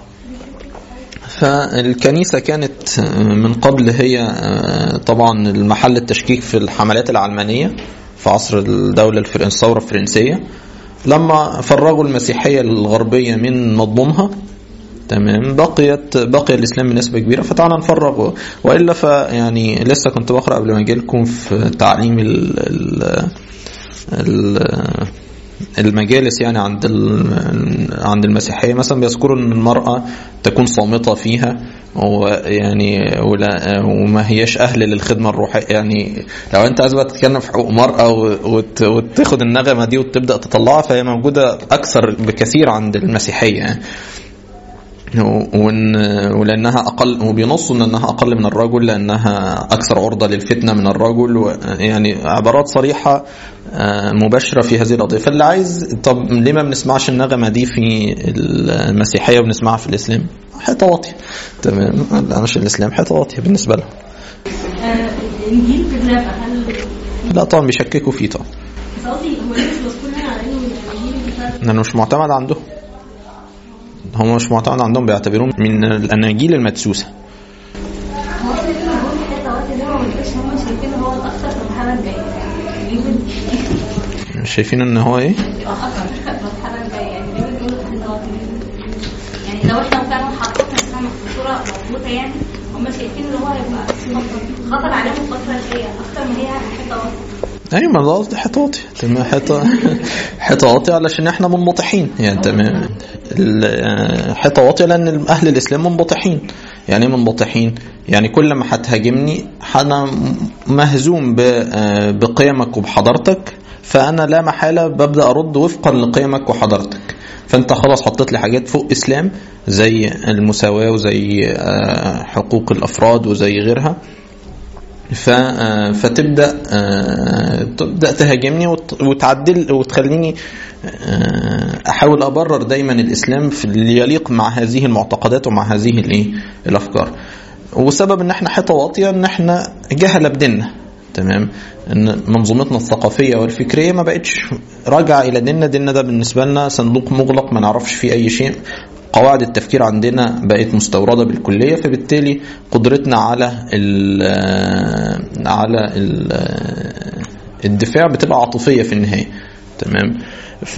فالكنيسة كانت من قبل هي طبعا المحل التشكيك في الحملات العلمانية في عصر الدولة الفرنسية الثورة الفرنسية لما فرغوا المسيحية الغربية من مضمونها تمام بقيت بقي الاسلام بنسبه كبيره فتعالى نفرغ والا فيعني لسه كنت بقرا قبل ما اجي لكم في تعليم ال ال ال المجالس يعني عند ال- عند المسيحيه مثلا بيذكروا ان المراه تكون صامته فيها ويعني ولا وما هياش اهل للخدمه الروحيه يعني لو انت عايز بقى تتكلم في حقوق مرأة وت- وتاخد النغمه دي وتبدا تطلعها فهي موجوده اكثر بكثير عند المسيحيه يعني. وإن ولانها اقل وبينصوا ان انها اقل من الرجل لانها اكثر عرضه للفتنه من الرجل و- يعني عبارات صريحه آه، مباشره في هذه القضيه فاللي عايز طب ليه ما بنسمعش النغمه دي في المسيحيه وبنسمعها في الاسلام؟ حيطه واطيه تمام لا مش الاسلام حيطه واطيه بالنسبه لهم آه، الانجيل بالنبأ هل لا طبعا بيشككوا فيه طبعا بس قصدي هو ليه مش مذكور هنا على انه الانجيل بتاع لانه مش معتمد عندهم هم مش معتمد عندهم بيعتبروه من الاناجيل المدسوسه هو احنا كده بنقول حته وقت اللي هو ما بيبقاش هم شايفين هو الاكثر في الحاله الجايه يعني ليه بن- مش شايفين ان هو ايه؟ يبقى اكثر في الحاله الجايه يعني ليه بنقول حته وقت يعني لو احنا فعلا حطينا نفسنا في صوره مظبوطه يعني هم شايفين ان هو هيبقى خطر عليهم الفتره الجايه اكتر ما هي حته وقت ايوه ما ده قصدي حيطه واطيه تمام حيطه حيطه واطيه علشان احنا منبطحين يعني تمام ال- حيطه واطيه لان اهل الاسلام منبطحين يعني ايه منبطحين يعني كل ما هتهاجمني انا مهزوم ب- بقيمك وبحضارتك فانا لا محاله ببدا ارد وفقا لقيمك وحضارتك فانت خلاص حطيت لي حاجات فوق اسلام زي المساواه وزي آه، حقوق الافراد وزي غيرها ف آه، فتبدا آه، تبدا تهاجمني وت- وتعدل وتخليني آه، احاول ابرر دايما الاسلام في اللي يليق مع هذه المعتقدات ومع هذه الايه الافكار وسبب ان احنا حيطه واطيه ان احنا جهله بديننا تمام ان منظومتنا الثقافيه والفكريه ما بقتش راجعه الى ديننا ديننا ده بالنسبه لنا صندوق مغلق ما نعرفش فيه اي شيء قواعد التفكير عندنا بقت مستورده بالكليه فبالتالي قدرتنا على ال على ال الدفاع بتبقى عاطفيه في النهايه تمام ف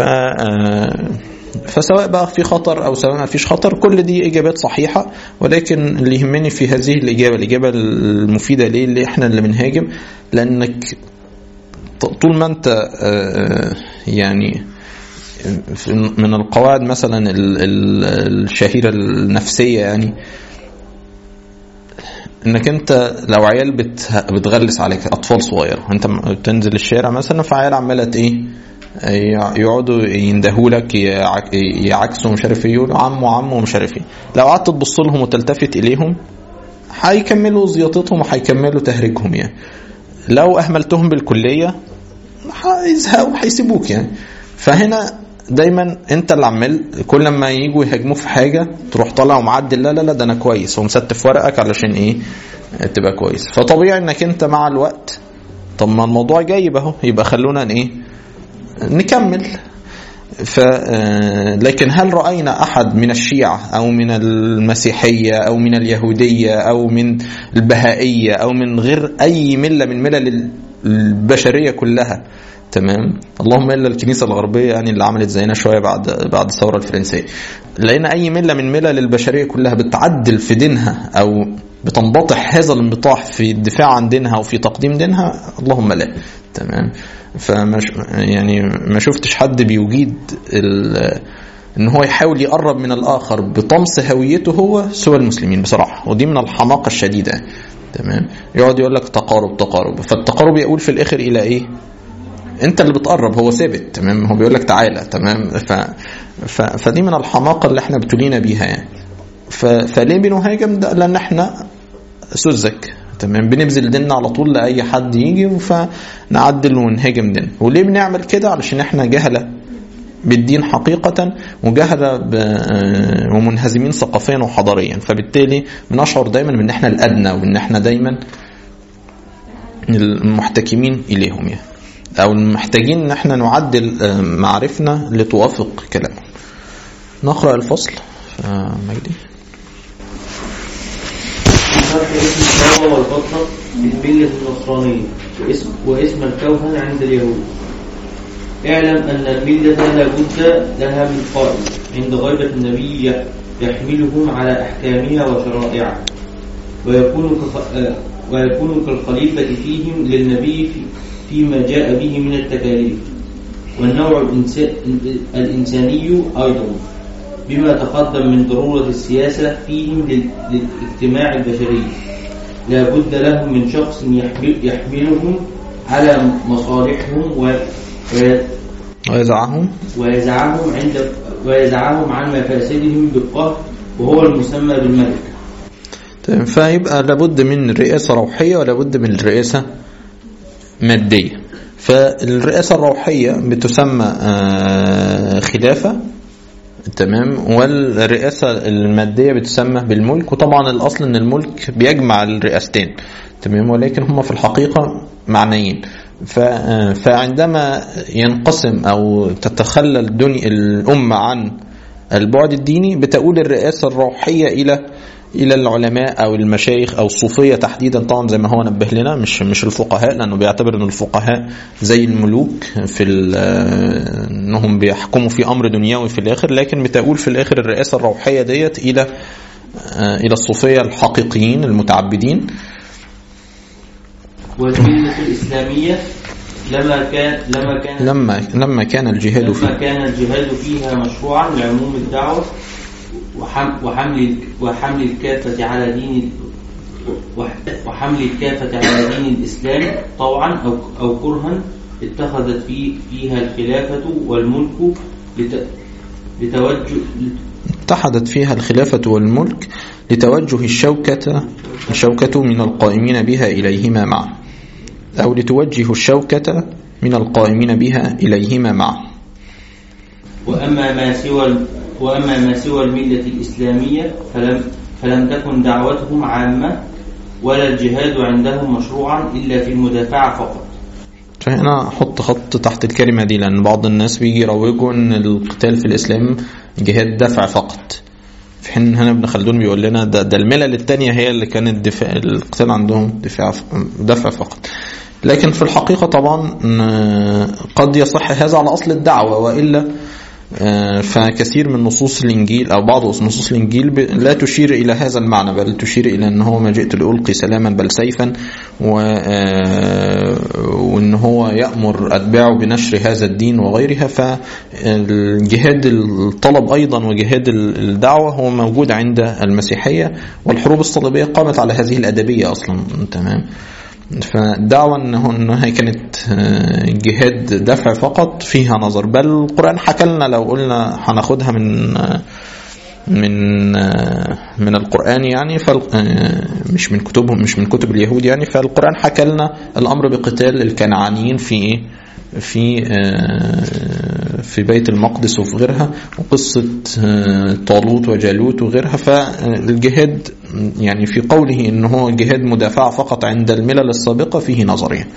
فسواء بقى في خطر او سواء ما فيش خطر كل دي اجابات صحيحه ولكن اللي يهمني في هذه الاجابه الاجابه المفيده ليه اللي احنا اللي بنهاجم لانك ط- طول ما انت آه، يعني في- من القواعد مثلا ال- ال- الشهيره النفسيه يعني انك انت لو عيال بت بتغلس عليك اطفال صغيره انت م- بتنزل الشارع مثلا فعيال عماله ايه يع- يقعدوا يندهوا لك يعك- يعكسوا مش عارف ايه يقولوا عمو عمو مش عارف ايه لو قعدت تبص لهم وتلتفت اليهم هيكملوا زياطتهم وهيكملوا تهريجهم يعني لو اهملتهم بالكليه هيزهقوا وهيسيبوك يعني فهنا دايما انت اللي عمال كل ما يجوا يهاجموك في حاجه تروح طالع ومعدل لا لا لا ده انا كويس ومستف ورقك علشان ايه تبقى كويس فطبيعي انك انت مع الوقت طب ما الموضوع جايب اهو يبقى خلونا ن- ايه نكمل ف آه، لكن هل راينا احد من الشيعه او من المسيحيه او من اليهوديه او من البهائيه او من غير اي مله من ملل البشريه كلها تمام اللهم الا الكنيسه الغربيه يعني اللي عملت زينا شويه بعد بعد الثوره الفرنسيه لقينا اي مله من ملل البشريه كلها بتعدل في دينها او بتنبطح هذا الانبطاح في الدفاع عن دينها وفي تقديم دينها اللهم لا تمام فما ش- يعني ما شفتش حد بيجيد ال- ان هو يحاول يقرب من الاخر بطمس هويته هو سوى المسلمين بصراحه ودي من الحماقه الشديده تمام يقعد يقول لك تقارب تقارب فالتقارب يقول في الاخر الى ايه انت اللي بتقرب هو ثابت تمام هو بيقول لك تعالى تمام ف... ف... فدي من الحماقه اللي احنا ابتلينا بيها يعني ف... فليه بنهاجم ده لان احنا سذج تمام بنبذل ديننا على طول لاي حد يجي فنعدل ونهاجم دين وليه بنعمل كده علشان احنا جهله بالدين حقيقة وجهلة ب- آه، ومنهزمين ثقافيا وحضاريا فبالتالي بنشعر دايما بان احنا الادنى وان احنا دايما المحتكمين اليهم يعني او محتاجين ان احنا نعدل آه، معارفنا لتوافق كلامهم نقرا الفصل آه، مجدي شرح اسم البابا والبطة في الملة النصرانية واسم, واسم الكوهن عند اليهود اعلم أن الملة لا بد لها من قائد عند غيبة النبي يحملهم على أحكامها وشرائعها ويكون كخ- آه، ويكون كالخليفة فيهم للنبي في- فيما جاء به من التكاليف والنوع الإنسا- الإنساني أيضا بما تقدم من ضرورة السياسة فيهم لل- للاجتماع البشري لا بد لهم من شخص يحمل يحملهم على مصالحهم و و- ويزعهم ويزعهم عند ويزعهم عن مفاسدهم بالقهر وهو المسمى بالملك تمام فيبقى لابد من رئاسة روحية ولابد من رئاسة مادية فالرئاسة الروحية بتسمى آه، خلافة تمام والرئاسة المادية بتسمى بالملك وطبعا الأصل أن الملك بيجمع الرئاستين تمام ولكن هما في الحقيقة معنيين ف- آه، فعندما ينقسم أو تتخلى الدنيا الأمة عن البعد الديني بتؤول الرئاسة الروحية إلى إلى العلماء أو المشايخ أو الصوفية تحديدا طبعا زي ما هو نبه لنا مش مش الفقهاء لأنه بيعتبر أن الفقهاء زي الملوك في ال- آه، أنهم بيحكموا في أمر دنيوي في الآخر لكن بتؤول في الآخر الرئاسة الروحية ديت إلى آه، إلى الصوفية الحقيقيين المتعبدين والملة الإسلامية لما كان لما كان لما لما كان الجهاد لما فيه كان الجهاد فيها مشروعا لعموم الدعوة وحم- وحمل وحمل الكافة على دين وح- وحمل الكافة على دين الإسلام طوعا أو أو كرها اتخذت في فيها الخلافة والملك لت- لتوجه اتحدت فيها الخلافة والملك لتوجه الشوكة الشوكة من القائمين بها إليهما معا أو لتوجه الشوكة من القائمين بها إليهما معا وأما ما سوى وأما ما سوى الملة الإسلامية فلم فلم تكن دعوتهم عامة ولا الجهاد عندهم مشروعا إلا في المدافعة فقط فهنا أحط خط تحت الكلمة دي لأن بعض الناس بيجي يروجوا أن القتال في الإسلام جهاد دفع فقط في حين هنا ابن خلدون بيقول لنا ده, ده الملل التانية هي اللي كانت دفاع القتال عندهم دفاع دفع فقط لكن في الحقيقة طبعا آه، قد يصح هذا على أصل الدعوة وإلا آه، فكثير من نصوص الإنجيل أو بعض نصوص الإنجيل ب- لا تشير إلى هذا المعنى بل تشير إلى أن هو ما جئت لألقي سلاما بل سيفا و- آه، وأن هو يأمر أتباعه بنشر هذا الدين وغيرها فالجهاد الطلب أيضا وجهاد الدعوة هو موجود عند المسيحية والحروب الصليبية قامت على هذه الأدبية أصلا تمام فالدعوة انه انها كانت آه، جهاد دفع فقط فيها نظر بل القرآن حكى لنا لو قلنا هناخدها من آه، من آه، من القرآن يعني فال آه، مش من كتبهم مش من كتب اليهود يعني فالقرآن حكى لنا الأمر بقتال الكنعانيين في إيه؟ في آه، في بيت المقدس وفي غيرها وقصة آه، طالوت وجالوت وغيرها فالجهاد يعني في قوله ان هو جهاد مدافعة فقط عند الملل السابقة فيه نظرية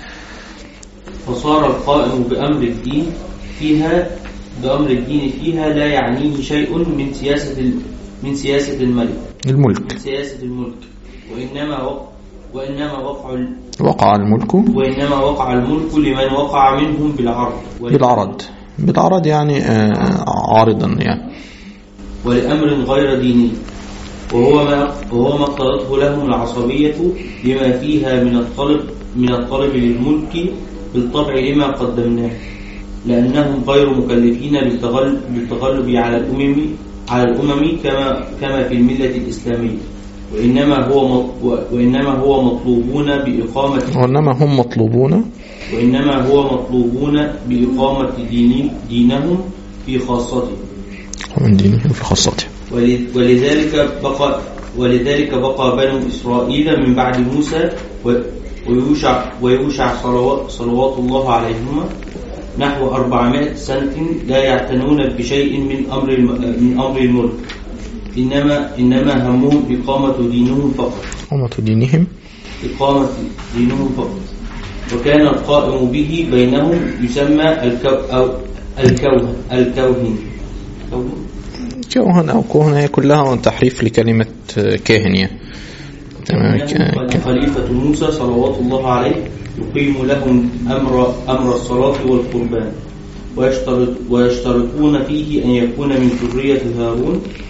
فصار القائم بأمر الدين فيها بأمر الدين فيها لا يعنيه شيء من سياسة ال- من سياسة الملك الملك من سياسة الملك وإنما وق وإنما وقع ال- وقع الملك وإنما وقع الملك لمن وقع منهم بالعرض ول- بالعرض بالعرض يعني آه، عارضا يعني ولأمر غير ديني وهو ما وهو ما اقتضته لهم العصبية لما فيها من الطلب من الطلب للملك بالطبع لما قدمناه لأنهم غير مكلفين بالتغلب, بالتغلب على الأمم على الأمم كما كما في الملة الإسلامية وإنما هو مط- وإنما هو مطلوبون بإقامة وإنما هم مطلوبون وإنما هو مطلوبون بإقامة دين دينهم في خاصتهم ومن دينهم في خاصته ول- ولذلك بقى ولذلك بقى بنو إسرائيل من بعد موسى و- ويوشع ويوشع صلوات, صلوات الله عليهما نحو 400 سنة لا يعتنون بشيء من أمر الم- من أمر الملك إنما إنما همهم إقامة دينهم فقط قامة دينهم إقامة دينهم فقط وكان القائم به بينهم يسمى الكو أو الكوهن الكوهن كوهن كوهن أو كوهن هي كلها تحريف لكلمة آه، كاهن يعني تمام ك- ك- خليفة موسى صلوات الله عليه يقيم لهم أمر أمر الصلاة والقربان ويشترط ويشترطون فيه أن يكون من ذرية هارون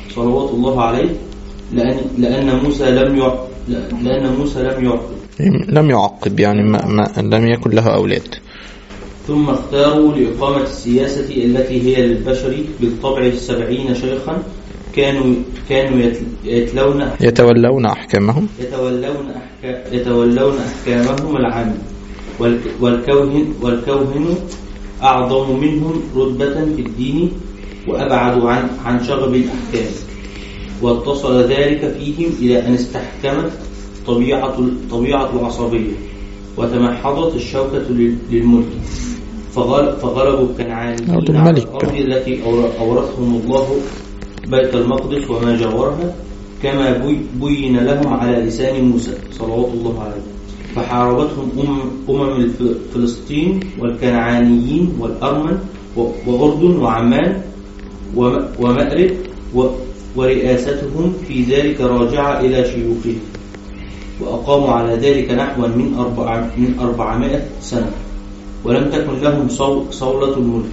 صلوات الله عليه لأن لأن موسى لم يع... لأن موسى لم يعقل لم يعقب يعني ما ما لم يكن له أولاد ثم اختاروا لإقامة السياسة التي هي للبشر بالطبع السبعين شيخا كانوا كانوا يتل- يتلون يتولون أحكامهم يتولون أحكا يتولون أحكامهم العامة والك- والكوهن والكوهن أعظم منهم رتبة في الدين وأبعد عن عن شغب الأحكام واتصل ذلك فيهم إلى أن استحكمت طبيعة طبيعة العصبية وتمحضت الشوكة لل- للملك فغل- فغلبوا الكنعانيين أو على الملك. الأرض التي أور- أورثهم الله بيت المقدس وما جاورها كما بي- بين لهم على لسان موسى صلوات الله عليه فحاربتهم أم أمم الف- فلسطين والكنعانيين والأرمن و- وأردن وعمان وم- ومأرب و- ورئاستهم في ذلك راجعة إلى شيوخهم وأقاموا على ذلك نحو من أربع من أربعمائة سنة ولم تكن لهم صو- صولة الملك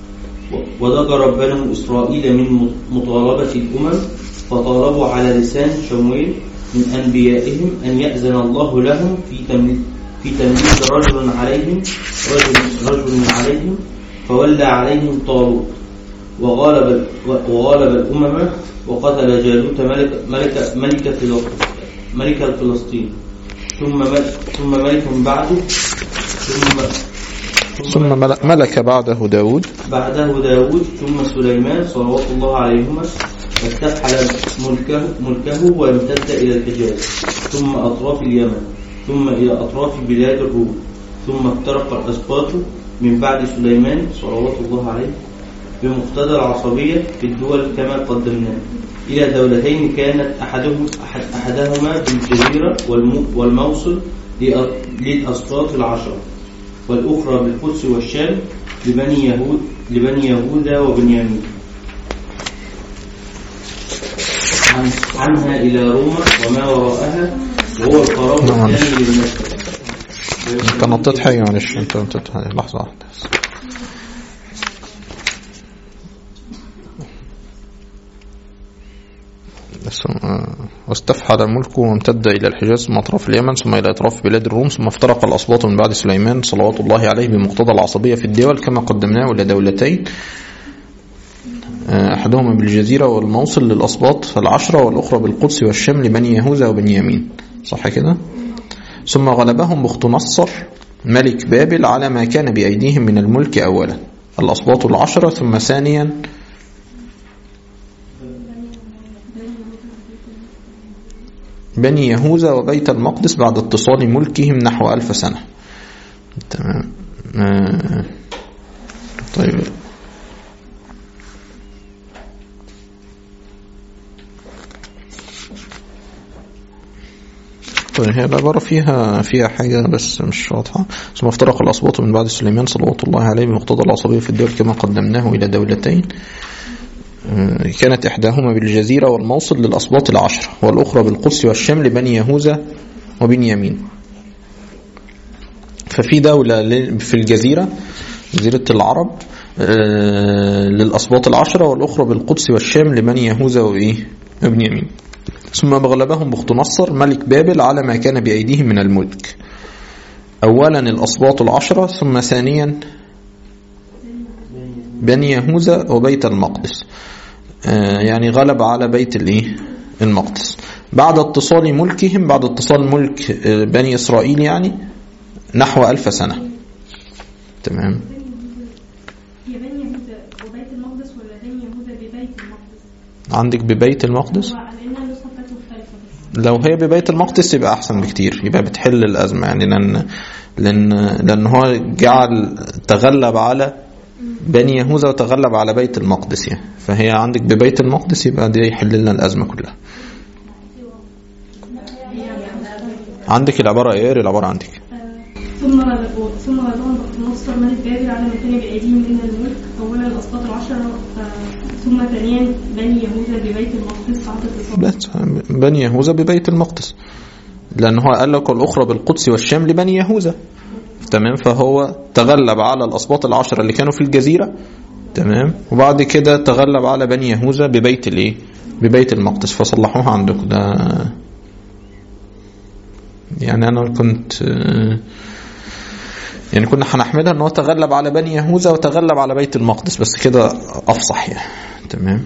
و- وضجر بنو إسرائيل من مطالبة الأمم فطالبوا على لسان شمويل من أنبيائهم أن يأذن الله لهم في تمليك في تمليك رجل عليهم رجل, رجل عليهم فولى عليهم طالوت وغالب وغالب الأمم وقتل جالوت ملك ملك ملك فلسطين ملك فلسطين ثم ملك ثم ملك بعده ثم ثم مل- ملك بعده داود بعده داود ثم سليمان صلوات الله عليهما واستفحل ملكه, ملكه وامتد إلى الحجاز ثم أطراف اليمن ثم إلى أطراف بلاد الروم ثم افترق الأسباط من بعد سليمان صلوات الله عليه بمقتضى العصبية في الدول كما قدمنا إلى دولتين كانت أحدهم أحد أحدهما بالجزيرة والمو- والموصل لأ- للأسباط العشرة والأخرى بالقدس والشام لبني يهود لبني يهوذا وبنيامين عن عنها إلى روما وما وراءها وهو القرار نعم. الثاني للمسجد انت نطيت حاجة معلش انت نطيت حاجة لحظة واحدة بس. بس آه، واستفحل ملكه وامتد إلى الحجاز ثم أطراف اليمن ثم إلى أطراف بلاد الروم ثم افترق الأسباط من بعد سليمان صلوات الله عليه بمقتضى العصبية في الدول كما قدمناه إلى دولتين آه، أحدهما بالجزيرة والموصل للأسباط العشرة والأخرى بالقدس والشام لبني يهوذا وبنيامين صح كده؟ ثم غلبهم بخت نصر ملك بابل على ما كان بأيديهم من الملك أولا الأسباط العشرة ثم ثانيا بني يهوذا وبيت المقدس بعد اتصال ملكهم نحو ألف سنة تمام آه، طيب طيب هي العبارة فيها فيها حاجة بس مش واضحة ثم افترق الأصوات من بعد سليمان صلوات الله عليه بمقتضى العصبية في الدول كما قدمناه إلى دولتين آه، كانت إحداهما بالجزيرة والموصل للأسباط العشرة والأخرى بالقدس والشام لبني يهوذا وبنيامين ففي دولة ل- في الجزيرة جزيرة العرب آه، للأسباط العشرة والأخرى بالقدس والشام لبني يهوذا وإيه وبنيامين ثم غلبهم بخت نصر ملك بابل على ما كان بأيديهم من الملك أولا الأسباط العشرة ثم ثانيا بني يهوذا وبيت المقدس آه، يعني غلب على بيت الايه المقدس بعد اتصال ملكهم بعد اتصال ملك آه، بني إسرائيل يعني نحو ألف سنة تمام هي بني يهوذا وبيت المقدس ولا بني يهوذا ببيت المقدس؟ عندك ببيت المقدس هو لأنها نسخة بتاعته مختلفة بس لو هي ببيت المقدس يبقى احسن بكتير يبقى بتحل الازمه يعني لان لان لان هو جعل تغلب على بني يهوذا وتغلب على بيت المقدس يعني فهي عندك ببيت المقدس يبقى ده يحل لنا الازمه كلها عندك العباره ايه اقري العباره عندك ثم غلبوا ثم غلبهم بخت نصر ملك بابل على ما كان بأيديهم من الملك أولا الأسباط العشرة ف- ثم ثانيا بني يهوذا ببيت المقدس بعد اتصال بس بني يهوذا ببيت المقدس لأن هو قال لك الأخرى بالقدس والشام لبني يهوذا تمام فهو تغلب على الأسباط العشرة اللي كانوا في الجزيرة تمام وبعد كده تغلب على بني يهوذا ببيت الايه ببيت المقدس فصلحوها عندكم ده يعني انا كنت آه، يعني كنا هنحملها ان هو تغلب على بني يهوذا وتغلب على بيت المقدس بس كده افصح يعني تمام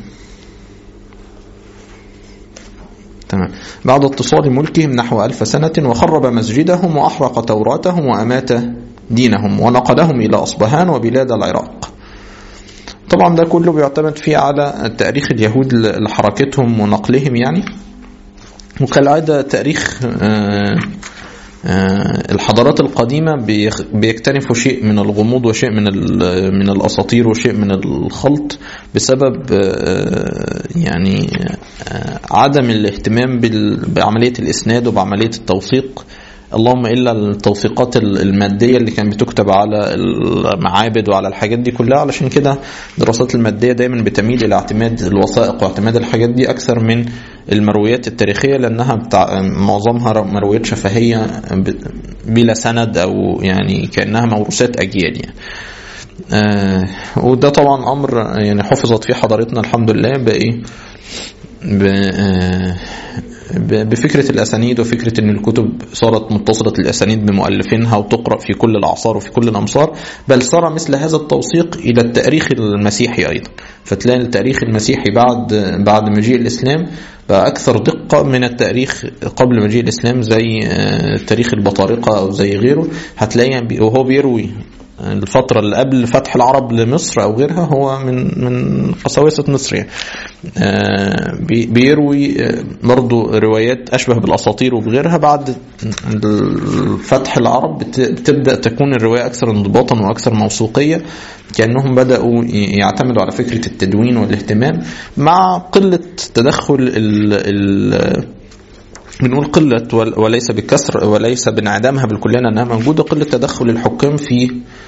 تمام بعد اتصال ملكهم نحو ألف سنة وخرب مسجدهم وأحرق توراتهم وأمات دينهم ونقلهم إلى أصبهان وبلاد العراق طبعا ده كله بيعتمد فيه على تاريخ اليهود لحركتهم ونقلهم يعني وكالعادة تاريخ آه، آه، الحضارات القديمة بيخ- بيكتنفوا شيء من الغموض وشيء من ال- من الأساطير وشيء من الخلط بسبب آه، يعني آه، عدم الاهتمام بال- بعملية الإسناد وبعملية التوثيق اللهم الا التوثيقات ال- الماديه اللي كانت بتكتب على المعابد وعلى الحاجات دي كلها علشان كده الدراسات الماديه دايما بتميل الى اعتماد الوثائق واعتماد الحاجات دي اكثر من المرويات التاريخيه لانها بتاع معظمها مرويات شفهيه ب- بلا سند او يعني كانها موروثات اجيال يعني. آه وده طبعا امر يعني حفظت فيه حضارتنا الحمد لله بايه ب- آه، ب- بفكرة الأسانيد وفكرة أن الكتب صارت متصلة الأسانيد بمؤلفينها وتقرأ في كل الأعصار وفي كل الأمصار بل صار مثل هذا التوثيق إلى التاريخ المسيحي أيضا فتلاقي التاريخ المسيحي بعد بعد مجيء الإسلام بقى أكثر دقة من التاريخ قبل مجيء الإسلام زي آه، تاريخ البطارقة أو زي غيره هتلاقي بي- وهو بيروي الفترة اللي قبل فتح العرب لمصر أو غيرها هو من من قساوسة مصر يعني. آه، بي- بيروي آه، برضو روايات أشبه بالأساطير وبغيرها بعد فتح العرب بت- بتبدأ تكون الرواية أكثر انضباطا وأكثر موثوقية كأنهم بدأوا ي- يعتمدوا على فكرة التدوين والاهتمام مع قلة تدخل ال ال بنقول قلة ول- وليس بكسر وليس بانعدامها بالكلية لأنها موجودة قلة تدخل الحكام في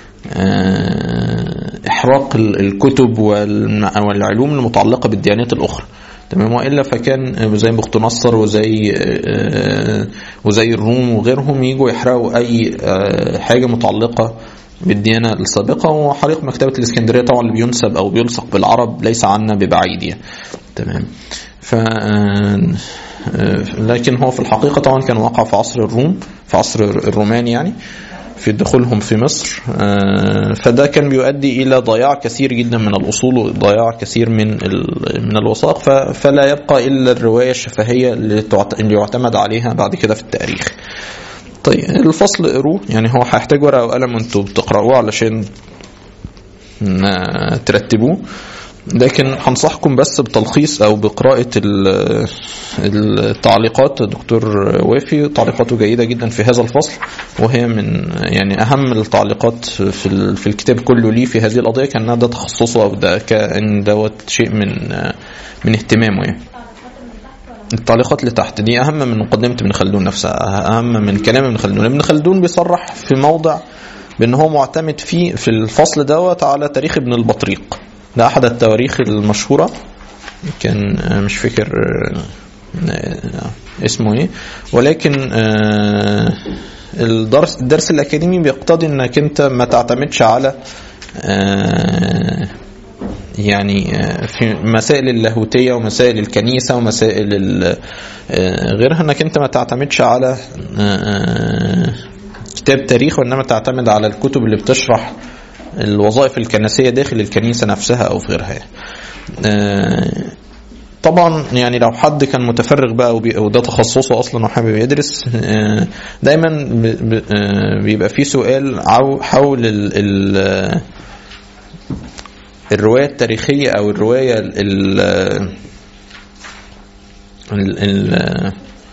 آه، إحراق ال- الكتب والم- والعلوم المتعلقة بالديانات الأخرى تمام والا فكان زي بخت نصر وزي آه، وزي الروم وغيرهم يجوا يحرقوا اي آه، حاجه متعلقه بالديانه السابقه وحريق مكتبه الاسكندريه طبعا اللي بينسب او بيلصق بالعرب ليس عنا ببعيد يعني تمام ف آه، لكن هو في الحقيقه طبعا كان واقع في عصر الروم في عصر الرومان يعني في دخولهم في مصر آه، فده كان بيؤدي الى ضياع كثير جدا من الاصول وضياع كثير من ال- من الوثائق ف- فلا يبقى الا الروايه الشفهيه اللي تعت- اللي يعتمد عليها بعد كده في التاريخ. طيب الفصل اقروه يعني هو هيحتاج ورقه وقلم وانتوا بتقراوه علشان ما ترتبوه لكن هنصحكم بس بتلخيص او بقراءة ال- التعليقات دكتور وافي تعليقاته جيدة جدا في هذا الفصل وهي من يعني اهم التعليقات في ال- في الكتاب كله ليه في هذه القضية كان ده تخصصه او ده كان دوت شيء من من اهتمامه يعني التعليقات اللي تحت دي اهم من مقدمة ابن خلدون نفسها اهم من كلام ابن خلدون ابن خلدون بيصرح في موضع بان هو معتمد فيه في الفصل دوت على تاريخ ابن البطريق ده احد التواريخ المشهوره كان آه، مش فاكر آه، آه، اسمه ايه ولكن آه، الدرس الدرس الاكاديمي بيقتضي انك انت ما تعتمدش على آه، يعني آه، في مسائل اللاهوتيه ومسائل الكنيسه ومسائل ال- آه، غيرها انك انت ما تعتمدش على آه، كتاب تاريخ وانما تعتمد على الكتب اللي بتشرح الوظائف الكنسيه داخل الكنيسه نفسها او في غيرها آه، طبعا يعني لو حد كان متفرغ بقى وبي- وده تخصصه اصلا وحابب يدرس آه، دايما ب- ب- آه، بيبقى في سؤال عو- حول ال ال الروايه التاريخيه او الروايه ال ال ال- ال-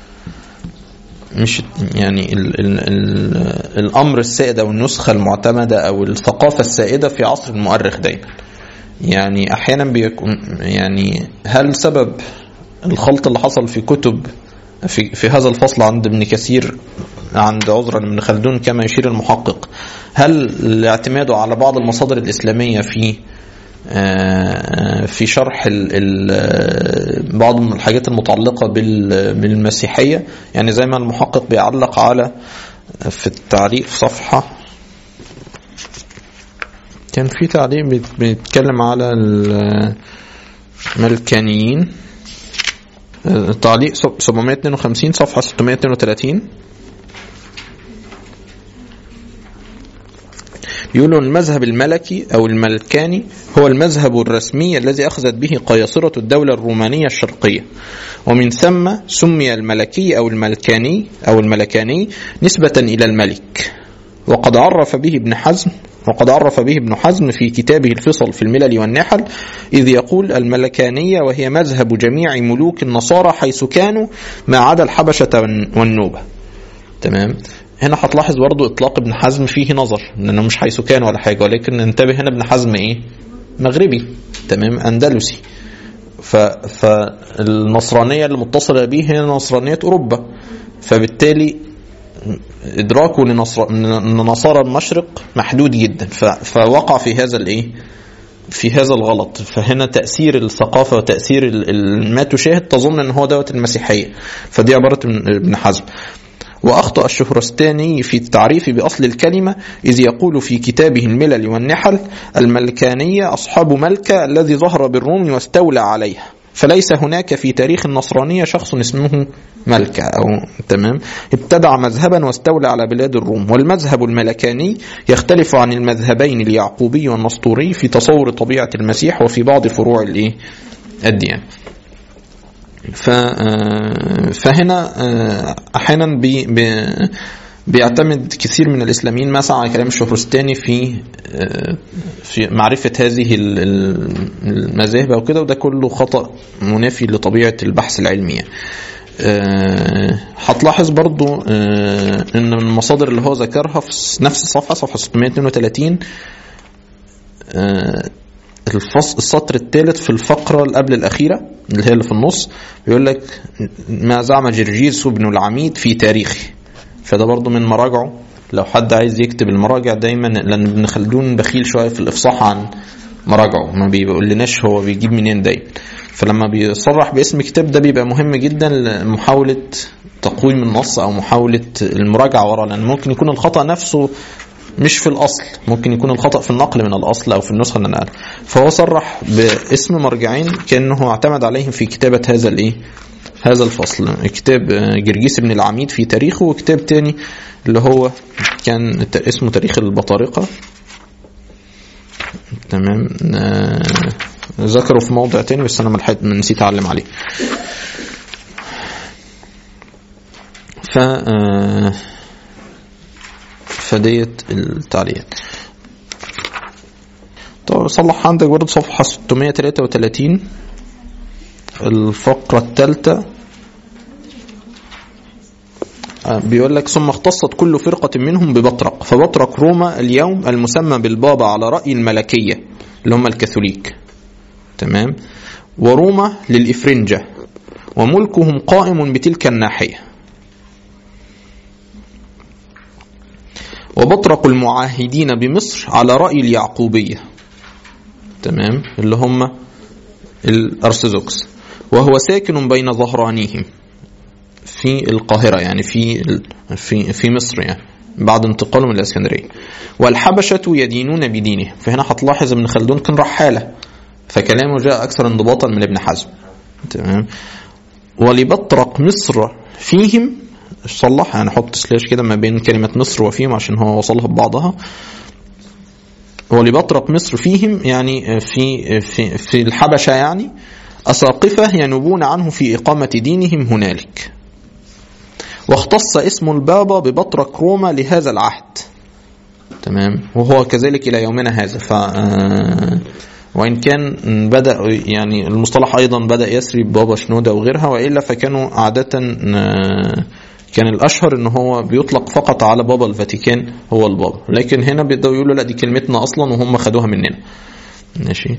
مش يعني ال ال ال الامر السائد او النسخه المعتمده او الثقافه السائده في عصر المؤرخ دايما يعني احيانا بيكون يعني هل سبب الخلط اللي حصل في كتب في في هذا الفصل عند ابن كثير عند عذرا ابن خلدون كما يشير المحقق هل اعتماده على بعض المصادر الاسلاميه في آه، في شرح ال ال بعض من الحاجات المتعلقة بال- بالمسيحية يعني زي ما المحقق بيعلق على في التعليق في صفحة كان في تعليق بيت- بيتكلم على الملكانيين آه، تعليق 752 صفحة 632 يقولوا المذهب الملكي أو الملكاني هو المذهب الرسمي الذي أخذت به قياصرة الدولة الرومانية الشرقية ومن ثم سمي الملكي أو الملكاني أو الملكاني نسبة إلى الملك وقد عرف به ابن حزم وقد عرف به ابن حزم في كتابه الفصل في الملل والنحل إذ يقول الملكانية وهي مذهب جميع ملوك النصارى حيث كانوا ما عدا الحبشة والنوبة تمام هنا هتلاحظ برضو اطلاق ابن حزم فيه نظر لانه مش حيث كان ولا حاجه ولكن انتبه هنا ابن حزم ايه مغربي تمام اندلسي ف فالنصرانيه المتصله به هي نصرانيه اوروبا فبالتالي ادراكه لنصر... لنصارى المشرق محدود جدا ف... فوقع في هذا الايه في هذا الغلط فهنا تأثير الثقافة وتأثير ال... ال- ما تشاهد تظن ان هو دوت المسيحية فدي عبارة من ابن حزم وأخطأ الشهرستاني في التعريف بأصل الكلمة إذ يقول في كتابه الملل والنحل الملكانية أصحاب ملكة الذي ظهر بالروم واستولى عليها فليس هناك في تاريخ النصرانية شخص اسمه ملكة أو تمام ابتدع مذهبا واستولى على بلاد الروم والمذهب الملكاني يختلف عن المذهبين اليعقوبي والنسطوري في تصور طبيعة المسيح وفي بعض فروع الإيه؟ الديانة ف آه، فهنا آه، احيانا بي بي بيعتمد كثير من الاسلاميين مثلا على كلام الشهرستاني في آه، في معرفه هذه ال- ال- المذاهب او كده وده كله خطا منافي لطبيعه البحث العلمي يعني. آه، هتلاحظ برضو آه، ان من المصادر اللي هو ذكرها في نفس الصفحه صفحه 632 آه، الفصل السطر الثالث في الفقرة اللي قبل الأخيرة اللي هي اللي في النص بيقول لك ما زعم جرجيس بن العميد في تاريخه فده برضو من مراجعه لو حد عايز يكتب المراجع دايما لأن ابن خلدون بخيل شوية في الإفصاح عن مراجعه ما بيقول لناش هو بيجيب منين دايما فلما بيصرح باسم كتاب ده بيبقى مهم جدا لمحاولة تقويم النص أو محاولة المراجعة وراه لأن ممكن يكون الخطأ نفسه مش في الأصل ممكن يكون الخطأ في النقل من الأصل أو في النسخة اللي نقلها فهو صرح باسم مرجعين كأنه اعتمد عليهم في كتابة هذا الإيه هذا الفصل كتاب آه، جرجيس بن العميد في تاريخه وكتاب تاني اللي هو كان ت- اسمه تاريخ البطارقة تمام آه، ذكره في موضع تاني بس انا ما لحقت- ما نسيت اعلم عليه ف آه، فديت التعليقات طب صلح عندك برضه صفحة 633 الفقرة الثالثة آه، بيقول لك ثم اختصت كل فرقة منهم ببطرق فبطرق روما اليوم المسمى بالبابا على رأي الملكية اللي هم الكاثوليك تمام وروما للإفرنجة وملكهم قائم بتلك الناحية وبطرق المعاهدين بمصر على رأي اليعقوبية تمام اللي هم الأرثوذكس وهو ساكن بين ظهرانيهم في القاهرة يعني في في في مصر يعني بعد انتقاله من الإسكندرية والحبشة يدينون بدينه فهنا هتلاحظ ابن خلدون كان رحالة فكلامه جاء أكثر انضباطا من ابن حزم تمام ولبطرق مصر فيهم صلح يعني حط سلاش كده ما بين كلمة مصر وفيهم عشان هو وصلها ببعضها ولبطرق مصر فيهم يعني في في في الحبشة يعني أساقفة ينوبون عنه في إقامة دينهم هنالك واختص اسم البابا ببطرك روما لهذا العهد تمام وهو كذلك إلى يومنا هذا ف وإن كان بدأ يعني المصطلح أيضا بدأ يسري بابا شنودة وغيرها وإلا فكانوا عادة كان الأشهر إن هو بيطلق فقط على بابا الفاتيكان هو البابا لكن هنا بيبدأوا يقولوا لا دي كلمتنا أصلا وهم خدوها مننا ماشي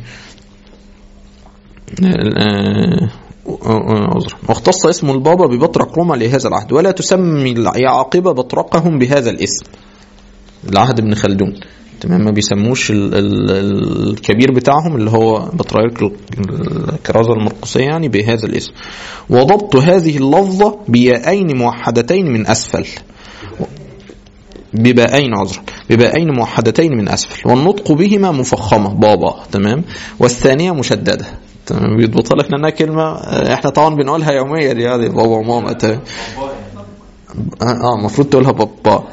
عذرا واختص اسم البابا ببطرق روما لهذا العهد ولا تسمي يعاقبة بطرقهم بهذا الاسم العهد ابن خلدون تمام ما بيسموش ال ال الكبير بتاعهم اللي هو بطريرك الكرازة المرقسية يعني بهذا الاسم وضبط هذه اللفظة بيائين موحدتين من أسفل بباءين عذرا بباءين موحدتين من أسفل والنطق بهما مفخمة بابا تمام والثانية مشددة تمام بيضبطها لك لانها كلمه آه، احنا طبعا بنقولها يوميا يعني بابا وماما تمام اه المفروض تقولها بابا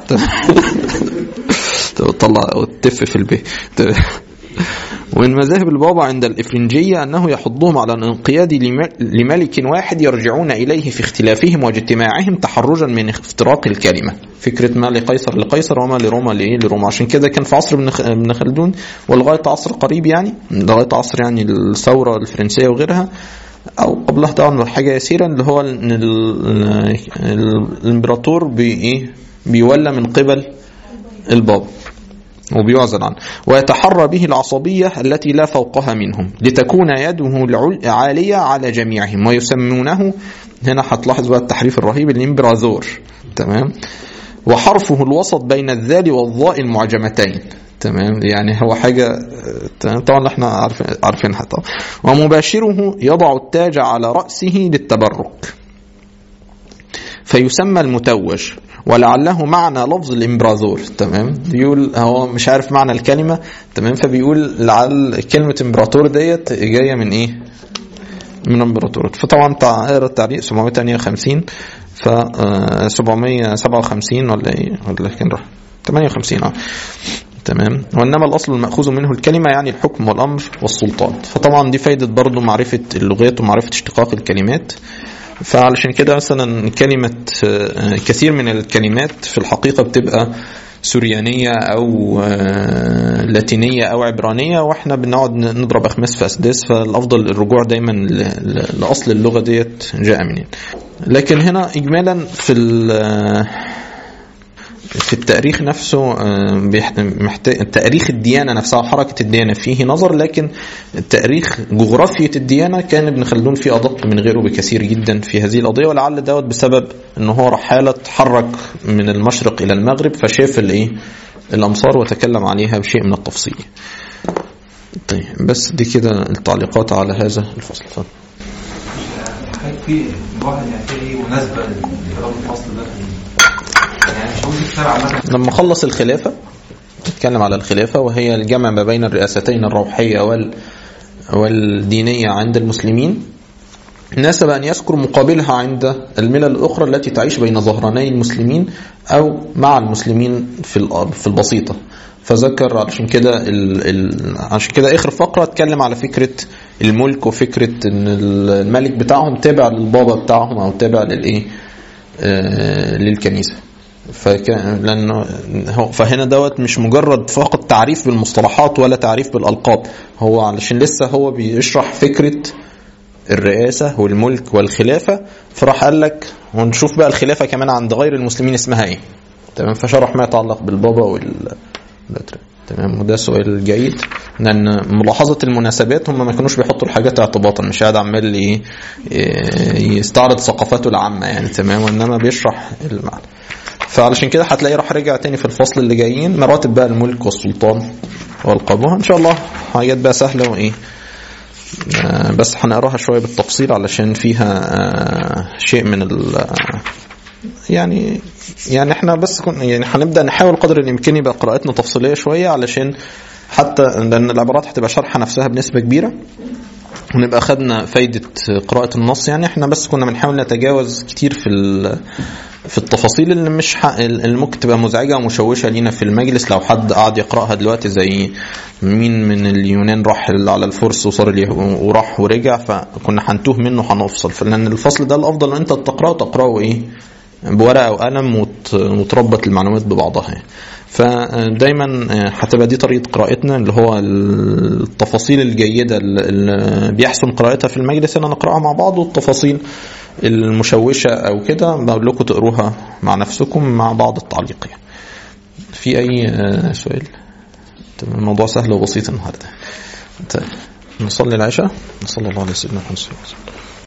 تطلع وتتف في البيت تمام. ومن مذاهب البابا عند الإفرنجية أنه يحضهم على الانقياد لم- لملك واحد يرجعون إليه في اختلافهم واجتماعهم تحرجا من افتراق الكلمة فكرة ما لقيصر لقيصر وما لروما لإيه لروما عشان كده كان في عصر ابن خ- ابن خلدون ولغاية عصر قريب يعني لغاية عصر يعني الثورة الفرنسية وغيرها أو قبلها طبعا حاجة يسيرة اللي هو إن ال- ال- الإمبراطور بي إيه بيولى من قبل البابا وبيعزل عنه ويتحرى به العصبية التي لا فوقها منهم لتكون يده العل- عالية على جميعهم ويسمونه هنا هتلاحظ بقى التحريف الرهيب الامبراذور تمام وحرفه الوسط بين الذال والظاء المعجمتين تمام يعني هو حاجة تمام طبعا احنا عارفين عارفينها طبعا ومباشره يضع التاج على رأسه للتبرك فيسمى المتوج ولعله معنى لفظ الامبراذور تمام بيقول هو مش عارف معنى الكلمه تمام فبيقول لعل كلمه امبراطور ديت جايه من ايه من امبراطورات فطبعا تع- اقرا التعليق 758 ف آه، 757 ولا ايه ولا كان راح 58 اه تمام وانما الاصل الماخوذ منه الكلمه يعني الحكم والامر والسلطان فطبعا دي فايده برضو معرفه اللغات ومعرفه اشتقاق الكلمات فعلشان كده مثلا كلمة آه، كثير من الكلمات في الحقيقة بتبقى سوريانية أو آه، لاتينية أو عبرانية وإحنا بنقعد نضرب أخماس في أسداس فالأفضل الرجوع دايما ل- ل- لأصل اللغة ديت جاء منين لكن هنا إجمالا في ال- في التاريخ نفسه آه، بيحت- محتاج تاريخ الديانه نفسها حركه الديانه فيه نظر لكن تاريخ جغرافيه الديانه كان ابن خلدون فيه ادق من غيره بكثير جدا في هذه القضيه ولعل دوت بسبب ان هو رحاله اتحرك من المشرق الى المغرب فشاف الايه الامصار وتكلم عليها بشيء من التفصيل. طيب بس دي كده التعليقات على هذا الفصل اتفضل. هل في الواحد يعني في ايه مناسبه لكلام الفصل ده يعني مش هقول كتاب عامه لما خلص الخلافة اتكلم على الخلافة وهي الجمع ما بين الرئاستين الروحية وال والدينية عند المسلمين ناسب أن يذكر مقابلها عند الملل الأخرى التي تعيش بين ظهراني المسلمين أو مع المسلمين في الأرض في البسيطة فذكر عشان كده ال... ال... عشان كده آخر فقرة اتكلم على فكرة الملك وفكرة إن الملك بتاعهم تابع للبابا بتاعهم أو تابع للإيه آه للكنيسة فكان لانه هو فهنا دوت مش مجرد فقط تعريف بالمصطلحات ولا تعريف بالالقاب هو علشان لسه هو بيشرح فكره الرئاسه والملك والخلافه فراح قال لك ونشوف بقى الخلافه كمان عند غير المسلمين اسمها ايه تمام فشرح ما يتعلق بالبابا وال البتراء. تمام وده سؤال جيد لان ملاحظه المناسبات هم ما كانوش بيحطوا الحاجات اعتباطا مش قاعد عمال ايه إيه، يستعرض ثقافاته العامه يعني تمام وانما بيشرح المعنى فعلشان كده هتلاقي راح رجع تاني في الفصل اللي جايين مراتب بقى الملك والسلطان والقبوه ان شاء الله حاجات بقى سهله وايه آه، بس هنقراها شويه بالتفصيل علشان فيها آه، شيء من ال يعني يعني احنا بس كن يعني هنبدا نحاول قدر الامكان يبقى قراءتنا تفصيليه شويه علشان حتى لان العبارات هتبقى شارحه نفسها بنسبه كبيره ونبقى خدنا فايدة قراءة النص يعني احنا بس كنا بنحاول نتجاوز كتير في ال- في التفاصيل اللي مش ح- اللي ممكن تبقى مزعجة ومشوشة لينا في المجلس لو حد قعد يقرأها دلوقتي زي مين من اليونان راح على الفرس وصار اليه- وراح ورجع فكنا هنتوه منه هنفصل فلأن الفصل ده الأفضل ان انت تقرأه تقرأه ايه بورقة وقلم وت- وتربط المعلومات ببعضها يعني. فدايما هتبقى دي طريقة قراءتنا اللي هو التفاصيل الجيدة اللي بيحسن قراءتها في المجلس ان نقرأها مع بعض والتفاصيل المشوشة او كده بقول لكم تقروها مع نفسكم مع بعض التعليق يعني. في اي آه، سؤال تمام الموضوع سهل وبسيط النهارده طيب نصلي العشاء نصلي الله على سيدنا محمد صلى الله عليه وسلم